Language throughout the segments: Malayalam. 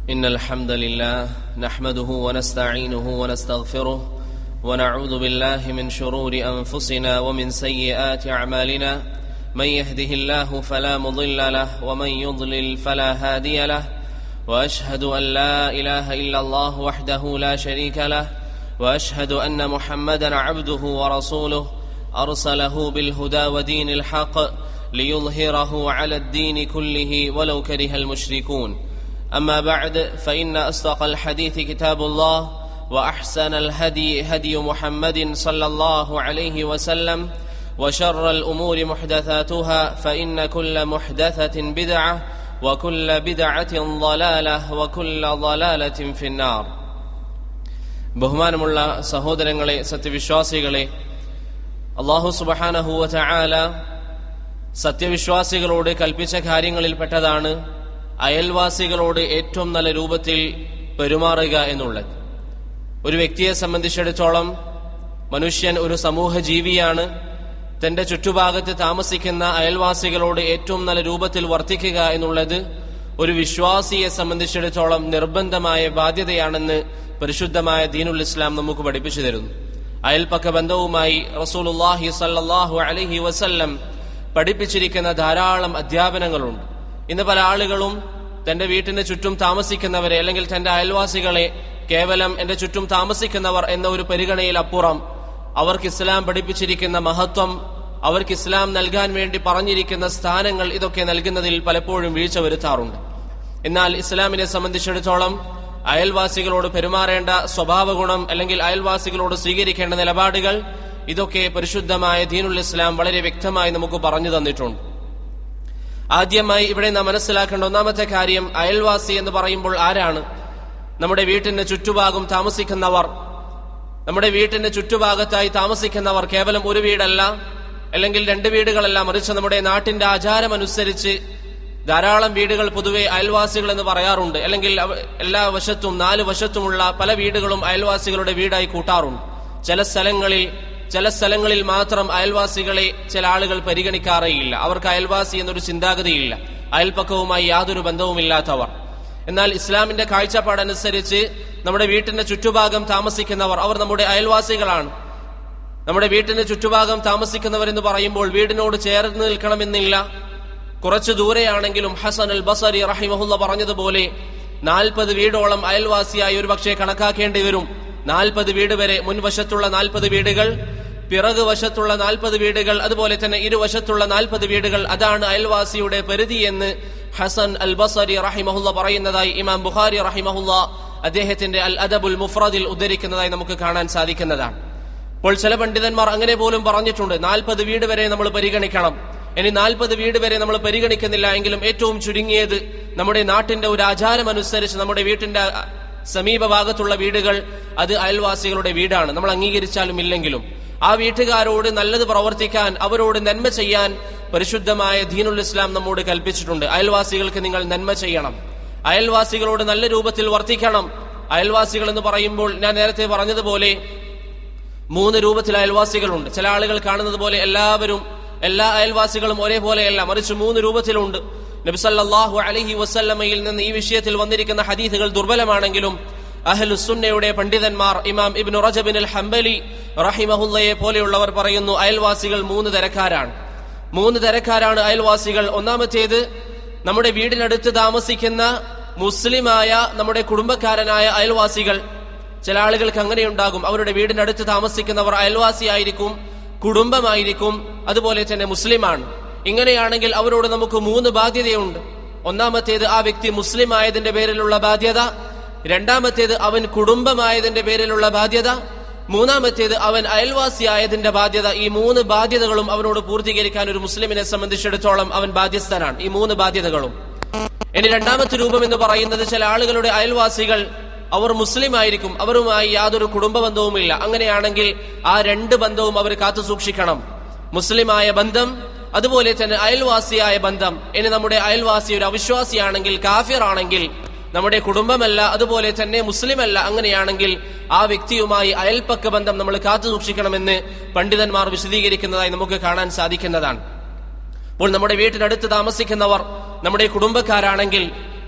إن الحمد لله نحمده ونستعينه ونستغفره ونعوذ بالله من شرور أنفسنا ومن سيئات أعمالنا من يهده الله فلا مضل له ومن يضلل فلا هادي له وأشهد أن لا إله إلا الله وحده لا شريك له وأشهد أن محمدا عبده ورسوله أرسله بالهدى ودين الحق ليظهره على الدين كله ولو كره المشركون أما بعد فإن أصدق الحديث كتاب الله وأحسن الهدي هدي محمد صلى الله عليه وسلم وشر الأمور محدثاتها فإن كل محدثة بدعة وكل بدعة ضلالة وكل ضلالة في النار ബഹുമാനമുള്ള സഹോദരങ്ങളെ സത്യവിശ്വാസികളെ അള്ളാഹു സുബഹാനഹുവ ചായാല സത്യവിശ്വാസികളോട് കൽപ്പിച്ച കാര്യങ്ങളിൽപ്പെട്ടതാണ് അയൽവാസികളോട് ഏറ്റവും നല്ല രൂപത്തിൽ പെരുമാറുക എന്നുള്ളത് ഒരു വ്യക്തിയെ സംബന്ധിച്ചിടത്തോളം മനുഷ്യൻ ഒരു സമൂഹ ജീവിയാണ് തന്റെ ചുറ്റുഭാഗത്ത് താമസിക്കുന്ന അയൽവാസികളോട് ഏറ്റവും നല്ല രൂപത്തിൽ വർത്തിക്കുക എന്നുള്ളത് ഒരു വിശ്വാസിയെ സംബന്ധിച്ചിടത്തോളം നിർബന്ധമായ ബാധ്യതയാണെന്ന് പരിശുദ്ധമായ ദീനുൽ ഇസ്ലാം നമുക്ക് പഠിപ്പിച്ചു തരുന്നു അയൽപക്ക ബന്ധവുമായി റസൂലുല്ലാഹി സല്ലാഹു അലഹി വസല്ലം പഠിപ്പിച്ചിരിക്കുന്ന ധാരാളം അധ്യാപനങ്ങളുണ്ട് ഇന്ന് പല ആളുകളും തന്റെ വീട്ടിന് ചുറ്റും താമസിക്കുന്നവരെ അല്ലെങ്കിൽ തന്റെ അയൽവാസികളെ കേവലം എന്റെ ചുറ്റും താമസിക്കുന്നവർ എന്ന ഒരു പരിഗണയിൽ അപ്പുറം അവർക്ക് ഇസ്ലാം പഠിപ്പിച്ചിരിക്കുന്ന മഹത്വം അവർക്ക് ഇസ്ലാം നൽകാൻ വേണ്ടി പറഞ്ഞിരിക്കുന്ന സ്ഥാനങ്ങൾ ഇതൊക്കെ നൽകുന്നതിൽ പലപ്പോഴും വീഴ്ച വരുത്താറുണ്ട് എന്നാൽ ഇസ്ലാമിനെ സംബന്ധിച്ചിടത്തോളം അയൽവാസികളോട് പെരുമാറേണ്ട സ്വഭാവ ഗുണം അല്ലെങ്കിൽ അയൽവാസികളോട് സ്വീകരിക്കേണ്ട നിലപാടുകൾ ഇതൊക്കെ പരിശുദ്ധമായ ദീനുൽ ഇസ്ലാം വളരെ വ്യക്തമായി നമുക്ക് പറഞ്ഞു തന്നിട്ടുണ്ട് ആദ്യമായി ഇവിടെ നാം മനസ്സിലാക്കേണ്ട ഒന്നാമത്തെ കാര്യം അയൽവാസി എന്ന് പറയുമ്പോൾ ആരാണ് നമ്മുടെ വീട്ടിന് ചുറ്റുഭാഗം താമസിക്കുന്നവർ നമ്മുടെ വീട്ടിന്റെ ചുറ്റുഭാഗത്തായി താമസിക്കുന്നവർ കേവലം ഒരു വീടല്ല അല്ലെങ്കിൽ രണ്ട് വീടുകളല്ല മറിച്ച് നമ്മുടെ നാട്ടിന്റെ ആചാരം അനുസരിച്ച് ധാരാളം വീടുകൾ പൊതുവെ അയൽവാസികൾ എന്ന് പറയാറുണ്ട് അല്ലെങ്കിൽ എല്ലാ വശത്തും നാല് വശത്തുമുള്ള പല വീടുകളും അയൽവാസികളുടെ വീടായി കൂട്ടാറുണ്ട് ചില സ്ഥലങ്ങളിൽ ചില സ്ഥലങ്ങളിൽ മാത്രം അയൽവാസികളെ ചില ആളുകൾ പരിഗണിക്കാറേയില്ല അവർക്ക് അയൽവാസി എന്നൊരു ചിന്താഗതിയില്ല അയൽപക്കവുമായി യാതൊരു ബന്ധവുമില്ലാത്തവർ എന്നാൽ ഇസ്ലാമിന്റെ കാഴ്ചപ്പാടനുസരിച്ച് നമ്മുടെ വീട്ടിന്റെ ചുറ്റുഭാഗം താമസിക്കുന്നവർ അവർ നമ്മുടെ അയൽവാസികളാണ് നമ്മുടെ വീട്ടിന്റെ ചുറ്റുഭാഗം താമസിക്കുന്നവർ എന്ന് പറയുമ്പോൾ വീടിനോട് ചേർന്ന് നിൽക്കണമെന്നില്ല കുറച്ചു ദൂരെയാണെങ്കിലും ഹസൻ അൽ ബസരി റഹിമഹുല്ല പറഞ്ഞതുപോലെ നാൽപ്പത് വീടോളം അയൽവാസിയായി ഒരു പക്ഷേ കണക്കാക്കേണ്ടി വരും നാൽപ്പത് വീട് വരെ മുൻവശത്തുള്ള നാൽപ്പത് വീടുകൾ പിറകു വശത്തുള്ള നാൽപ്പത് വീടുകൾ അതുപോലെ തന്നെ ഇരുവശത്തുള്ള നാൽപ്പത് വീടുകൾ അതാണ് അയൽവാസിയുടെ പരിധി എന്ന് ഹസൻ അൽ ബസരി റഹിമഹുല്ല പറയുന്നതായി ഇമാം ബുഖാരി റഹിമഹുല്ല അദ്ദേഹത്തിന്റെ അൽ അദബുൽ മുഫ്രദിൽ ഉദ്ധരിക്കുന്നതായി നമുക്ക് കാണാൻ സാധിക്കുന്നതാണ് ഇപ്പോൾ ചില പണ്ഡിതന്മാർ അങ്ങനെ പോലും പറഞ്ഞിട്ടുണ്ട് നാൽപ്പത് വീട് വരെ നമ്മൾ പരിഗണിക്കണം ഇനി നാൽപ്പത് വീട് വരെ നമ്മൾ പരിഗണിക്കുന്നില്ല എങ്കിലും ഏറ്റവും ചുരുങ്ങിയത് നമ്മുടെ നാട്ടിന്റെ ഒരു ആചാരം അനുസരിച്ച് നമ്മുടെ വീട്ടിന്റെ സമീപഭാഗത്തുള്ള വീടുകൾ അത് അയൽവാസികളുടെ വീടാണ് നമ്മൾ അംഗീകരിച്ചാലും ഇല്ലെങ്കിലും ആ വീട്ടുകാരോട് നല്ലത് പ്രവർത്തിക്കാൻ അവരോട് നന്മ ചെയ്യാൻ പരിശുദ്ധമായ ദീനുൽ ഇസ്ലാം നമ്മോട് കൽപ്പിച്ചിട്ടുണ്ട് അയൽവാസികൾക്ക് നിങ്ങൾ നന്മ ചെയ്യണം അയൽവാസികളോട് നല്ല രൂപത്തിൽ വർത്തിക്കണം അയൽവാസികൾ എന്ന് പറയുമ്പോൾ ഞാൻ നേരത്തെ പറഞ്ഞതുപോലെ മൂന്ന് രൂപത്തിൽ അയൽവാസികളുണ്ട് ചില ആളുകൾ കാണുന്നത് പോലെ എല്ലാവരും എല്ലാ അയൽവാസികളും ഒരേപോലെയല്ല മറിച്ച് മൂന്ന് രൂപത്തിലുണ്ട് നബിസല്ലാഹു അലഹി വസല്ലമയിൽ നിന്ന് ഈ വിഷയത്തിൽ വന്നിരിക്കുന്ന ഹദീസുകൾ ദുർബലമാണെങ്കിലും അഹ്ലുസുന്നയുടെ പണ്ഡിതന്മാർ ഇമാം ഇബ്നു റജബിൻ അൽ ഹംബലി റഹിമഹുല്ലയെ പോലെയുള്ളവർ പറയുന്നു അയൽവാസികൾ മൂന്ന് തരക്കാരാണ് മൂന്ന് തരക്കാരാണ് അയൽവാസികൾ ഒന്നാമത്തേത് നമ്മുടെ വീടിനടുത്ത് താമസിക്കുന്ന മുസ്ലിമായ നമ്മുടെ കുടുംബക്കാരനായ അയൽവാസികൾ ചില ആളുകൾക്ക് അങ്ങനെയുണ്ടാകും അവരുടെ വീടിനടുത്ത് താമസിക്കുന്നവർ അയൽവാസിയായിരിക്കും കുടുംബമായിരിക്കും അതുപോലെ തന്നെ മുസ്ലിമാണ് ഇങ്ങനെയാണെങ്കിൽ അവരോട് നമുക്ക് മൂന്ന് ബാധ്യതയുണ്ട് ഒന്നാമത്തേത് ആ വ്യക്തി മുസ്ലിം ആയതിന്റെ പേരിലുള്ള ബാധ്യത രണ്ടാമത്തേത് അവൻ കുടുംബമായതിന്റെ പേരിലുള്ള ബാധ്യത മൂന്നാമത്തേത് അവൻ അയൽവാസിയായതിന്റെ ബാധ്യത ഈ മൂന്ന് ബാധ്യതകളും അവനോട് പൂർത്തീകരിക്കാൻ ഒരു മുസ്ലിമിനെ സംബന്ധിച്ചിടത്തോളം അവൻ ബാധ്യസ്ഥനാണ് ഈ മൂന്ന് ബാധ്യതകളും ഇനി രണ്ടാമത്തെ രൂപം എന്ന് പറയുന്നത് ചില ആളുകളുടെ അയൽവാസികൾ അവർ മുസ്ലിം ആയിരിക്കും അവരുമായി യാതൊരു കുടുംബ ബന്ധവുമില്ല അങ്ങനെയാണെങ്കിൽ ആ രണ്ട് ബന്ധവും അവർ കാത്തു സൂക്ഷിക്കണം മുസ്ലിമായ ബന്ധം അതുപോലെ തന്നെ അയൽവാസിയായ ബന്ധം ഇനി നമ്മുടെ അയൽവാസി ഒരു അവിശ്വാസിയാണെങ്കിൽ കാഫിർ ആണെങ്കിൽ നമ്മുടെ കുടുംബമല്ല അതുപോലെ തന്നെ മുസ്ലിമല്ല അങ്ങനെയാണെങ്കിൽ ആ വ്യക്തിയുമായി അയൽപ്പക്ക ബന്ധം നമ്മൾ കാത്തു സൂക്ഷിക്കണമെന്ന് പണ്ഡിതന്മാർ വിശദീകരിക്കുന്നതായി നമുക്ക് കാണാൻ സാധിക്കുന്നതാണ് അപ്പോൾ നമ്മുടെ വീട്ടിനടുത്ത് താമസിക്കുന്നവർ നമ്മുടെ കുടുംബക്കാരാണെങ്കിൽ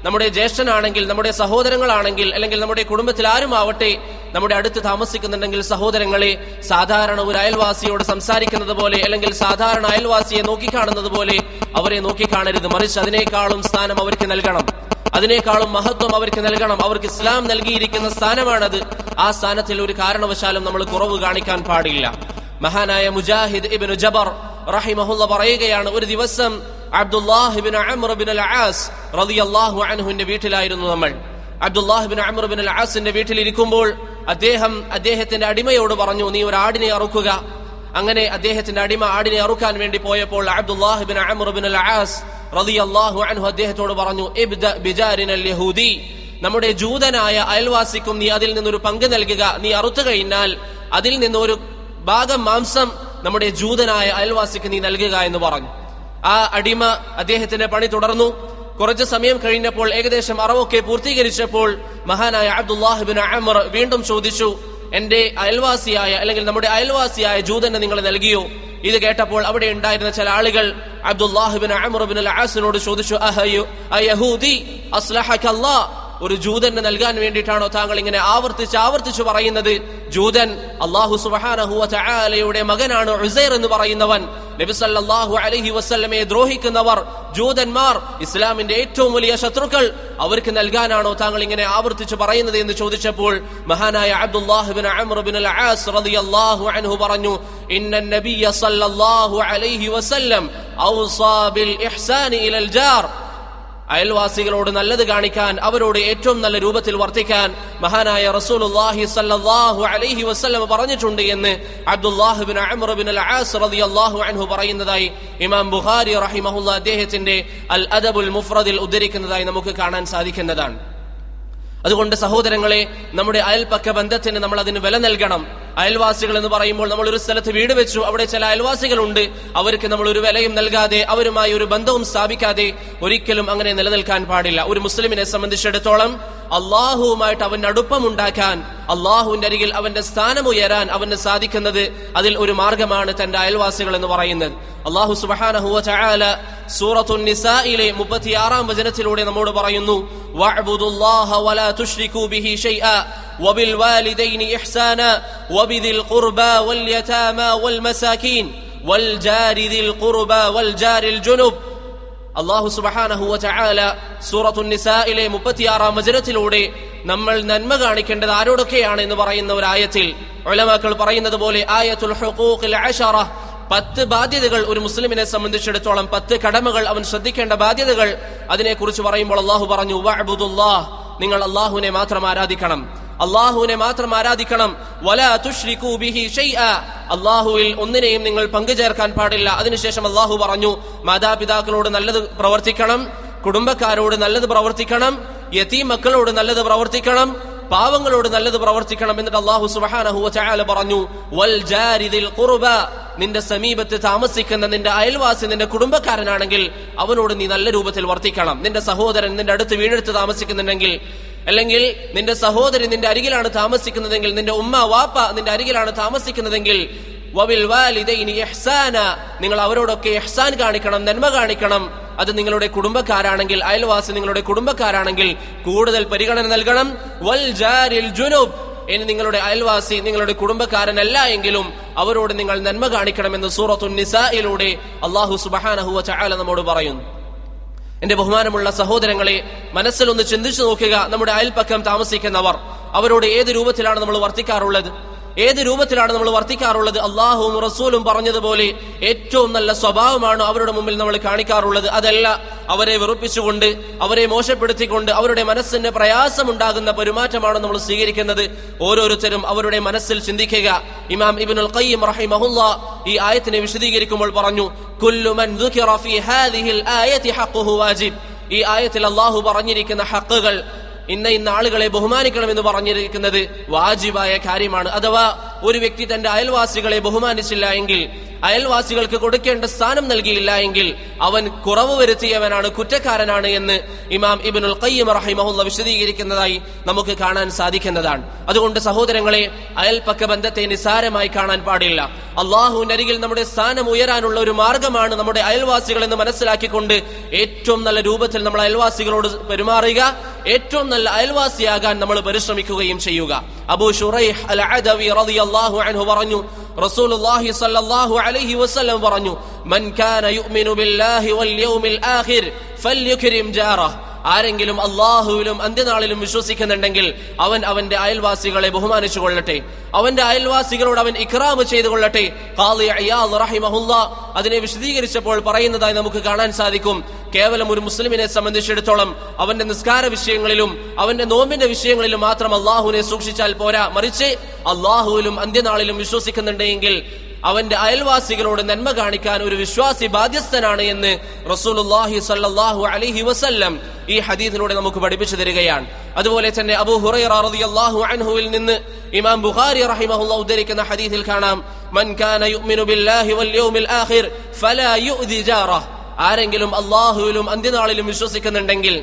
നമ്മുടെ ജ്യേഷ്ഠനാണെങ്കിൽ നമ്മുടെ സഹോദരങ്ങളാണെങ്കിൽ അല്ലെങ്കിൽ നമ്മുടെ കുടുംബത്തിൽ ആരുമാവട്ടെ നമ്മുടെ അടുത്ത് താമസിക്കുന്നുണ്ടെങ്കിൽ സഹോദരങ്ങളെ സാധാരണ ഒരു അയൽവാസിയോട് സംസാരിക്കുന്നത് പോലെ അല്ലെങ്കിൽ സാധാരണ അയൽവാസിയെ നോക്കിക്കാണുന്നത് പോലെ അവരെ നോക്കിക്കാണരുത് മറിച്ച് അതിനേക്കാളും സ്ഥാനം അവർക്ക് നൽകണം അതിനേക്കാളും മഹത്വം അവർക്ക് നൽകണം അവർക്ക് ഇസ്ലാം നൽകിയിരിക്കുന്ന സ്ഥാനമാണത് ആ സ്ഥാനത്തിൽ ഒരു കാരണവശാലും നമ്മൾ കുറവ് കാണിക്കാൻ പാടില്ല മഹാനായ മുജാഹിദ് ഇബിന് ജബർ റഹിമഹുല്ല പറയുകയാണ് ഒരു ദിവസം അബ്ദുല്ലാഹിബിൻ അമർബിൻ അൽ ആസ് റളിയല്ലാഹു അൻഹുവിന്റെ വീട്ടിലായിരുന്നു നമ്മൾ അബ്ദുല്ലാഹിബിൻ അമർബിൻ അൽ ആസിന്റെ വീട്ടിൽ ഇരിക്കുമ്പോൾ അദ്ദേഹം അദ്ദേഹത്തിന്റെ അടിമയോട് പറഞ്ഞു നീ ഒരു ആടിനെ അറുക്കുക അങ്ങനെ അദ്ദേഹത്തിന്റെ അടിമ ആടിനെ അറുക്കാൻ വേണ്ടി പോയപ്പോൾ അബ്ദുല്ലാഹിബിൻ അമർബിൻ അൽ ആസ് റളിയല്ലാഹു അൻഹു അദ്ദേഹത്തോട് പറഞ്ഞു ഇബ്ദ ബിജാരിനൽ യഹൂദി നമ്മുടെ ജൂതനായ അയൽവാസിക്കും നീ അതിൽ നിന്നൊരു പങ്ക് നൽകുക നീ അറുത്തു കഴിഞ്ഞാൽ അതിൽ നിന്നൊരു ഭാഗം മാംസം നമ്മുടെ ജൂതനായ അയൽവാസിക്ക് നീ നൽകുക എന്ന് പറഞ്ഞു ആ അടിമ അദ്ദേഹത്തിന്റെ പണി തുടർന്നു കുറച്ചു സമയം കഴിഞ്ഞപ്പോൾ ഏകദേശം അറവൊക്കെ പൂർത്തീകരിച്ചപ്പോൾ മഹാനായ അബ്ദുല്ലാഹിബിൻ അമർ വീണ്ടും ചോദിച്ചു എന്റെ അയൽവാസിയായ അല്ലെങ്കിൽ നമ്മുടെ അയൽവാസിയായ ജൂതനെ നിങ്ങൾ നൽകിയോ ഇത് കേട്ടപ്പോൾ അവിടെ ഉണ്ടായിരുന്ന ചില ആളുകൾ അബ്ദുല്ലാഹിബിൻ അമർബിൻ അൽ ആസിനോട് ചോദിച്ചു അഹയു അയഹൂദി അസ്ലഹക്കല്ലാ ഒരു ജൂതന് നൽകാൻ വേണ്ടിയിട്ടാണോ താങ്കൾ ഇങ്ങനെ ആവർത്തിച്ച് ആവർത്തിച്ച് പറയുന്നത് ജൂതൻ അള്ളാഹു സുബഹാനഹുവ ചായാലയുടെ മകനാണ് ഉസൈർ എന്ന് പറയുന്നവൻ നബി സല്ലല്ലാഹു അലൈഹി വസല്ലമയെ ദ്രോഹിക്കുന്നവർ ജൂതന്മാർ ഇസ്ലാമിന്റെ ഏറ്റവും വലിയ ശത്രുക്കൾ അവർക്ക് നൽകാനാണോ താങ്കൾ ഇങ്ങനെ ആവർത്തിച്ച് പറയുന്നത് എന്ന് ചോദിച്ചപ്പോൾ മഹാനായ അബ്ദുല്ലാഹിബിൻ അമർ ബിൻ അൽ ആസ് റളിയല്ലാഹു അൻഹു പറഞ്ഞു ഇന്ന നബിയ സല്ലല്ലാഹു അലൈഹി വസല്ലം ഔസാ ബിൽ ഇഹ്സാനി ഇലൽ ജാർ അയൽവാസികളോട് നല്ലത് കാണിക്കാൻ അവരോട് ഏറ്റവും നല്ല രൂപത്തിൽ വർത്തിക്കാൻ മഹാനായ റസൂലുള്ളാഹി സല്ലല്ലാഹു അലൈഹി വസല്ലം പറഞ്ഞിട്ടുണ്ട് എന്ന് അബ്ദുല്ലാഹിബിൻ അമർ ബിൻ അൽ ആസ് റളിയല്ലാഹു അൻഹു പറയുന്നതായി ഇമാം ബുഖാരി റഹിമഹുല്ല അദ്ദേഹത്തിന്റെ അൽ അദബുൽ മുഫ്രദിൽ ഉദ്ധരിക്കുന്നതായി നമുക്ക് കാണാൻ സാധിക്കുന്നതാണ് അതുകൊണ്ട് സഹോദരങ്ങളെ നമ്മുടെ അയൽപക്ക ബന്ധത്തിന് നമ്മൾ അതിന് വില നൽകണം അയൽവാസികൾ എന്ന് പറയുമ്പോൾ നമ്മൾ ഒരു സ്ഥലത്ത് വീട് വെച്ചു അവിടെ ചില അയൽവാസികളുണ്ട് അവർക്ക് നമ്മൾ ഒരു വിലയും നൽകാതെ അവരുമായി ഒരു ബന്ധവും സ്ഥാപിക്കാതെ ഒരിക്കലും അങ്ങനെ നിലനിൽക്കാൻ പാടില്ല ഒരു മുസ്ലിമിനെ സംബന്ധിച്ചിടത്തോളം അള്ളാഹുവുമായിട്ട് അവന്റെ അടുപ്പമുണ്ടാക്കാൻ അള്ളാഹുവിന്റെ അരികിൽ അവന്റെ സ്ഥാനം ഉയരാൻ അവന് സാധിക്കുന്നത് അതിൽ ഒരു മാർഗമാണ് തന്റെ അയൽവാസികൾ എന്ന് പറയുന്നത് അള്ളാഹു സുബഹാനഹുവ ചായാല സൂറത്തു നിസായിലെ മുപ്പത്തിയാറാം വചനത്തിലൂടെ നമ്മോട് പറയുന്നു വഅ്ബുദുല്ലാഹ വലാ തുശ്രികൂ ബിഹി ഷൈഅ وبالوالدين إحسانا وبذي القربى واليتامى والمساكين والجار ذي القربى والجار الجنب അള്ളാഹു സുബഹാനഹുവ ചായാല സൂറത്തു നിസായിലെ മുപ്പത്തിയാറാം വചനത്തിലൂടെ നമ്മൾ നന്മ കാണിക്കേണ്ടത് ആരോടൊക്കെയാണ് എന്ന് പറയുന്ന ഒരു ആയത്തിൽ ഒലമാക്കൾ പറയുന്നത് പോലെ ആയത്തുൽ ഹുഖൂഖിൽ അശറ പത്ത് ബാധ്യതകൾ ഒരു മുസ്ലിമിനെ സംബന്ധിച്ചിടത്തോളം പത്ത് കടമകൾ അവൻ ശ്രദ്ധിക്കേണ്ട ബാധ്യതകൾ അതിനെക്കുറിച്ച് പറയുമ്പോൾ അള്ളാഹു പറഞ്ഞു വഅ്ബുദുല്ലാഹ് നിങ്ങൾ അള്ളാഹുവിനെ മാത്രം ആരാധിക്കണം അള്ളാഹുവിനെ മാത്രം ആരാധിക്കണം വല തുഷ്രിക്കൂ ബിഹി ഷൈഅ അള്ളാഹുവിൽ ഒന്നിനെയും നിങ്ങൾ പങ്കുചേർക്കാൻ പാടില്ല അതിനുശേഷം അള്ളാഹു പറഞ്ഞു മാതാപിതാക്കളോട് നല്ലത് പ്രവർത്തിക്കണം കുടുംബക്കാരോട് നല്ലത് പ്രവർത്തിക്കണം യതീം മക്കളോട് നല്ലത് പ്രവർത്തിക്കണം പാവങ്ങളോട് നല്ലത് പ്രവർത്തിക്കണം എന്നിട്ട് അള്ളാഹു സുബഹാനഹു ചായാല പറഞ്ഞു വൽ ജാരിദിൽ ഖുർബ നിന്റെ സമീപത്ത് താമസിക്കുന്ന നിന്റെ അയൽവാസി നിന്റെ കുടുംബക്കാരനാണെങ്കിൽ അവനോട് നീ നല്ല രൂപത്തിൽ വർത്തിക്കണം നിന്റെ സഹോദരൻ നിന്റെ അടുത്ത് വീടെടുത്ത് താമസിക്കുന്നുണ്ടെങ്കിൽ അല്ലെങ്കിൽ നിന്റെ സഹോദരി നിന്റെ അരികിലാണ് താമസിക്കുന്നതെങ്കിൽ നിന്റെ ഉമ്മ വാപ്പ നിന്റെ അരികിലാണ് താമസിക്കുന്നതെങ്കിൽ വബിൽ വാലിദൈനി ഇഹ്സാന നിങ്ങൾ അവരോടൊക്കെ ഇഹ്സാൻ കാണിക്കണം നന്മ കാണിക്കണം അത് നിങ്ങളുടെ കുടുംബക്കാരാണെങ്കിൽ അയൽവാസി നിങ്ങളുടെ കുടുംബക്കാരാണെങ്കിൽ കൂടുതൽ പരിഗണന നൽകണം വൽ ജാരിൽ ജുനുബ് ഇനി നിങ്ങളുടെ അയൽവാസി നിങ്ങളുടെ കുടുംബക്കാരനല്ല എങ്കിലും അവരോട് നിങ്ങൾ നന്മ കാണിക്കണമെന്ന് സൂറത്തു നിസായിലൂടെ അള്ളാഹു സുബഹാനഹുവ ചായാല നമ്മോട് പറയുന്നു എന്റെ ബഹുമാനമുള്ള സഹോദരങ്ങളെ മനസ്സിലൊന്ന് ചിന്തിച്ചു നോക്കുക നമ്മുടെ അയൽപ്പക്കം താമസിക്കുന്നവർ അവരോട് ഏത് രൂപത്തിലാണ് നമ്മൾ വർത്തിക്കാറുള്ളത് ഏത് രൂപത്തിലാണ് നമ്മൾ വർത്തിക്കാറുള്ളത് അള്ളാഹുവും റസൂലും പറഞ്ഞതുപോലെ ഏറ്റവും നല്ല സ്വഭാവമാണ് അവരുടെ മുമ്പിൽ നമ്മൾ കാണിക്കാറുള്ളത് അതല്ല അവരെ വെറുപ്പിച്ചുകൊണ്ട് അവരെ മോശപ്പെടുത്തിക്കൊണ്ട് അവരുടെ മനസ്സിന് പ്രയാസമുണ്ടാകുന്ന പെരുമാറ്റമാണ് നമ്മൾ സ്വീകരിക്കുന്നത് ഓരോരുത്തരും അവരുടെ മനസ്സിൽ ചിന്തിക്കുക ഇമാം ഇബിനുൽ ഖയ്യിം റഹിമഹുല്ല ഈ ആയത്തിനെ വിശദീകരിക്കുമ്പോൾ പറഞ്ഞു കുല്ലു മൻ ദുഖിറ ഫീ ഹാദിഹിൽ ആയതി ഹഖ്ഖുഹു വാജിബ് ഈ ആയത്തിൽ അള്ളാഹു പറഞ്ഞിരിക്കുന്ന ഹക്കുകൾ ഇന്ന ഇന്ന ആളുകളെ ബഹുമാനിക്കണമെന്ന് പറഞ്ഞിരിക്കുന്നത് വാജിബായ കാര്യമാണ് അഥവാ ഒരു വ്യക്തി തന്റെ അയൽവാസികളെ ബഹുമാനിച്ചില്ല എങ്കിൽ അയൽവാസികൾക്ക് കൊടുക്കേണ്ട സ്ഥാനം നൽകിയില്ല എങ്കിൽ അവൻ കുറവ് വരുത്തിയവനാണ് കുറ്റക്കാരനാണ് എന്ന് ഇമാം ഇബിനുൽ ഖയ്യം റഹിമഹുല്ല വിശദീകരിക്കുന്നതായി നമുക്ക് കാണാൻ സാധിക്കുന്നതാണ് അതുകൊണ്ട് സഹോദരങ്ങളെ അയൽപക്ക ബന്ധത്തെ നിസാരമായി കാണാൻ പാടില്ല അള്ളാഹുവിന്റെ അരികിൽ നമ്മുടെ സ്ഥാനം ഉയരാനുള്ള ഒരു മാർഗമാണ് നമ്മുടെ അയൽവാസികൾ എന്ന് മനസ്സിലാക്കിക്കൊണ്ട് ഏറ്റവും നല്ല രൂപത്തിൽ നമ്മൾ അയൽവാസികളോട് പെരുമാറുക ഏറ്റവും നല്ല അയൽവാസിയാകാൻ നമ്മൾ പരിശ്രമിക്കുകയും ചെയ്യുക അബൂ ഷുറൈഹ് അൽ അദവി റളിയല്ലാഹു അൻഹു പറഞ്ഞു റസൂലുള്ളാഹി സ്വല്ലല്ലാഹു അലൈഹി വസല്ലം പറഞ്ഞു മൻ കാന യുഅ്മിനു ബില്ലാഹി വൽ യൗമിൽ ആഖിർ ഫൽയുക്രിം ജാറഹ് ആരെങ്കിലും അള്ളാഹുവിലും അന്ത്യനാളിലും വിശ്വസിക്കുന്നുണ്ടെങ്കിൽ അവൻ അവന്റെ അയൽവാസികളെ ബഹുമാനിച്ചു കൊള്ളട്ടെ അവന്റെ അയൽവാസികളോട് അവൻ ഇക്രാമ് ചെയ്തു കൊള്ളട്ടെ ഖാദി അയ്യാദ് റഹിമഹുല്ല അതിനെ വിശദീകരിച്ചപ്പോൾ പറയുന്നതായി നമുക്ക് കാണാൻ സാധിക്കും കേവലം ഒരു മുസ്ലിമിനെ സംബന്ധിച്ചിടത്തോളം അവന്റെ നിസ്കാര വിഷയങ്ങളിലും അവന്റെ നോമ്പിന്റെ വിഷയങ്ങളിലും മാത്രം അള്ളാഹുവിനെ സൂക്ഷിച്ചാൽ പോരാ മറിച്ച് അള്ളാഹുവിലും അന്ത്യനാളിലും വിശ്വസിക്കുന്നുണ്ടെങ്കിൽ അവന്റെ അയൽവാസികളോട് നന്മ കാണിക്കാൻ ഒരു വിശ്വാസി ബാധ്യസ്ഥനാണ് എന്ന് റസൂലുള്ളാഹി സല്ലല്ലാഹു അലൈഹി വസല്ലം ഈ ഹദീസിലൂടെ നമുക്ക് പഠിപ്പിച്ചു തരികയാണ് അതുപോലെ തന്നെ അബൂ ഹുറൈറ റളിയല്ലാഹു അൻഹുവിൽ നിന്ന് ഇമാം ബുഖാരി റഹിമഹുല്ലാ ഉദ്ധരിക്കുന്ന ഹദീസിൽ കാണാം മൻ കാന യുഅ്മിനു ബില്ലാഹി വൽ യൗമിൽ ആഖിർ ഫലാ യുഅ്ദി ജാറഹ് ആരെങ്കിലും അള്ളാഹുവിലും അന്ത്യനാളിലും വിശ്വസിക്കുന്നുണ്ടെങ്കിൽ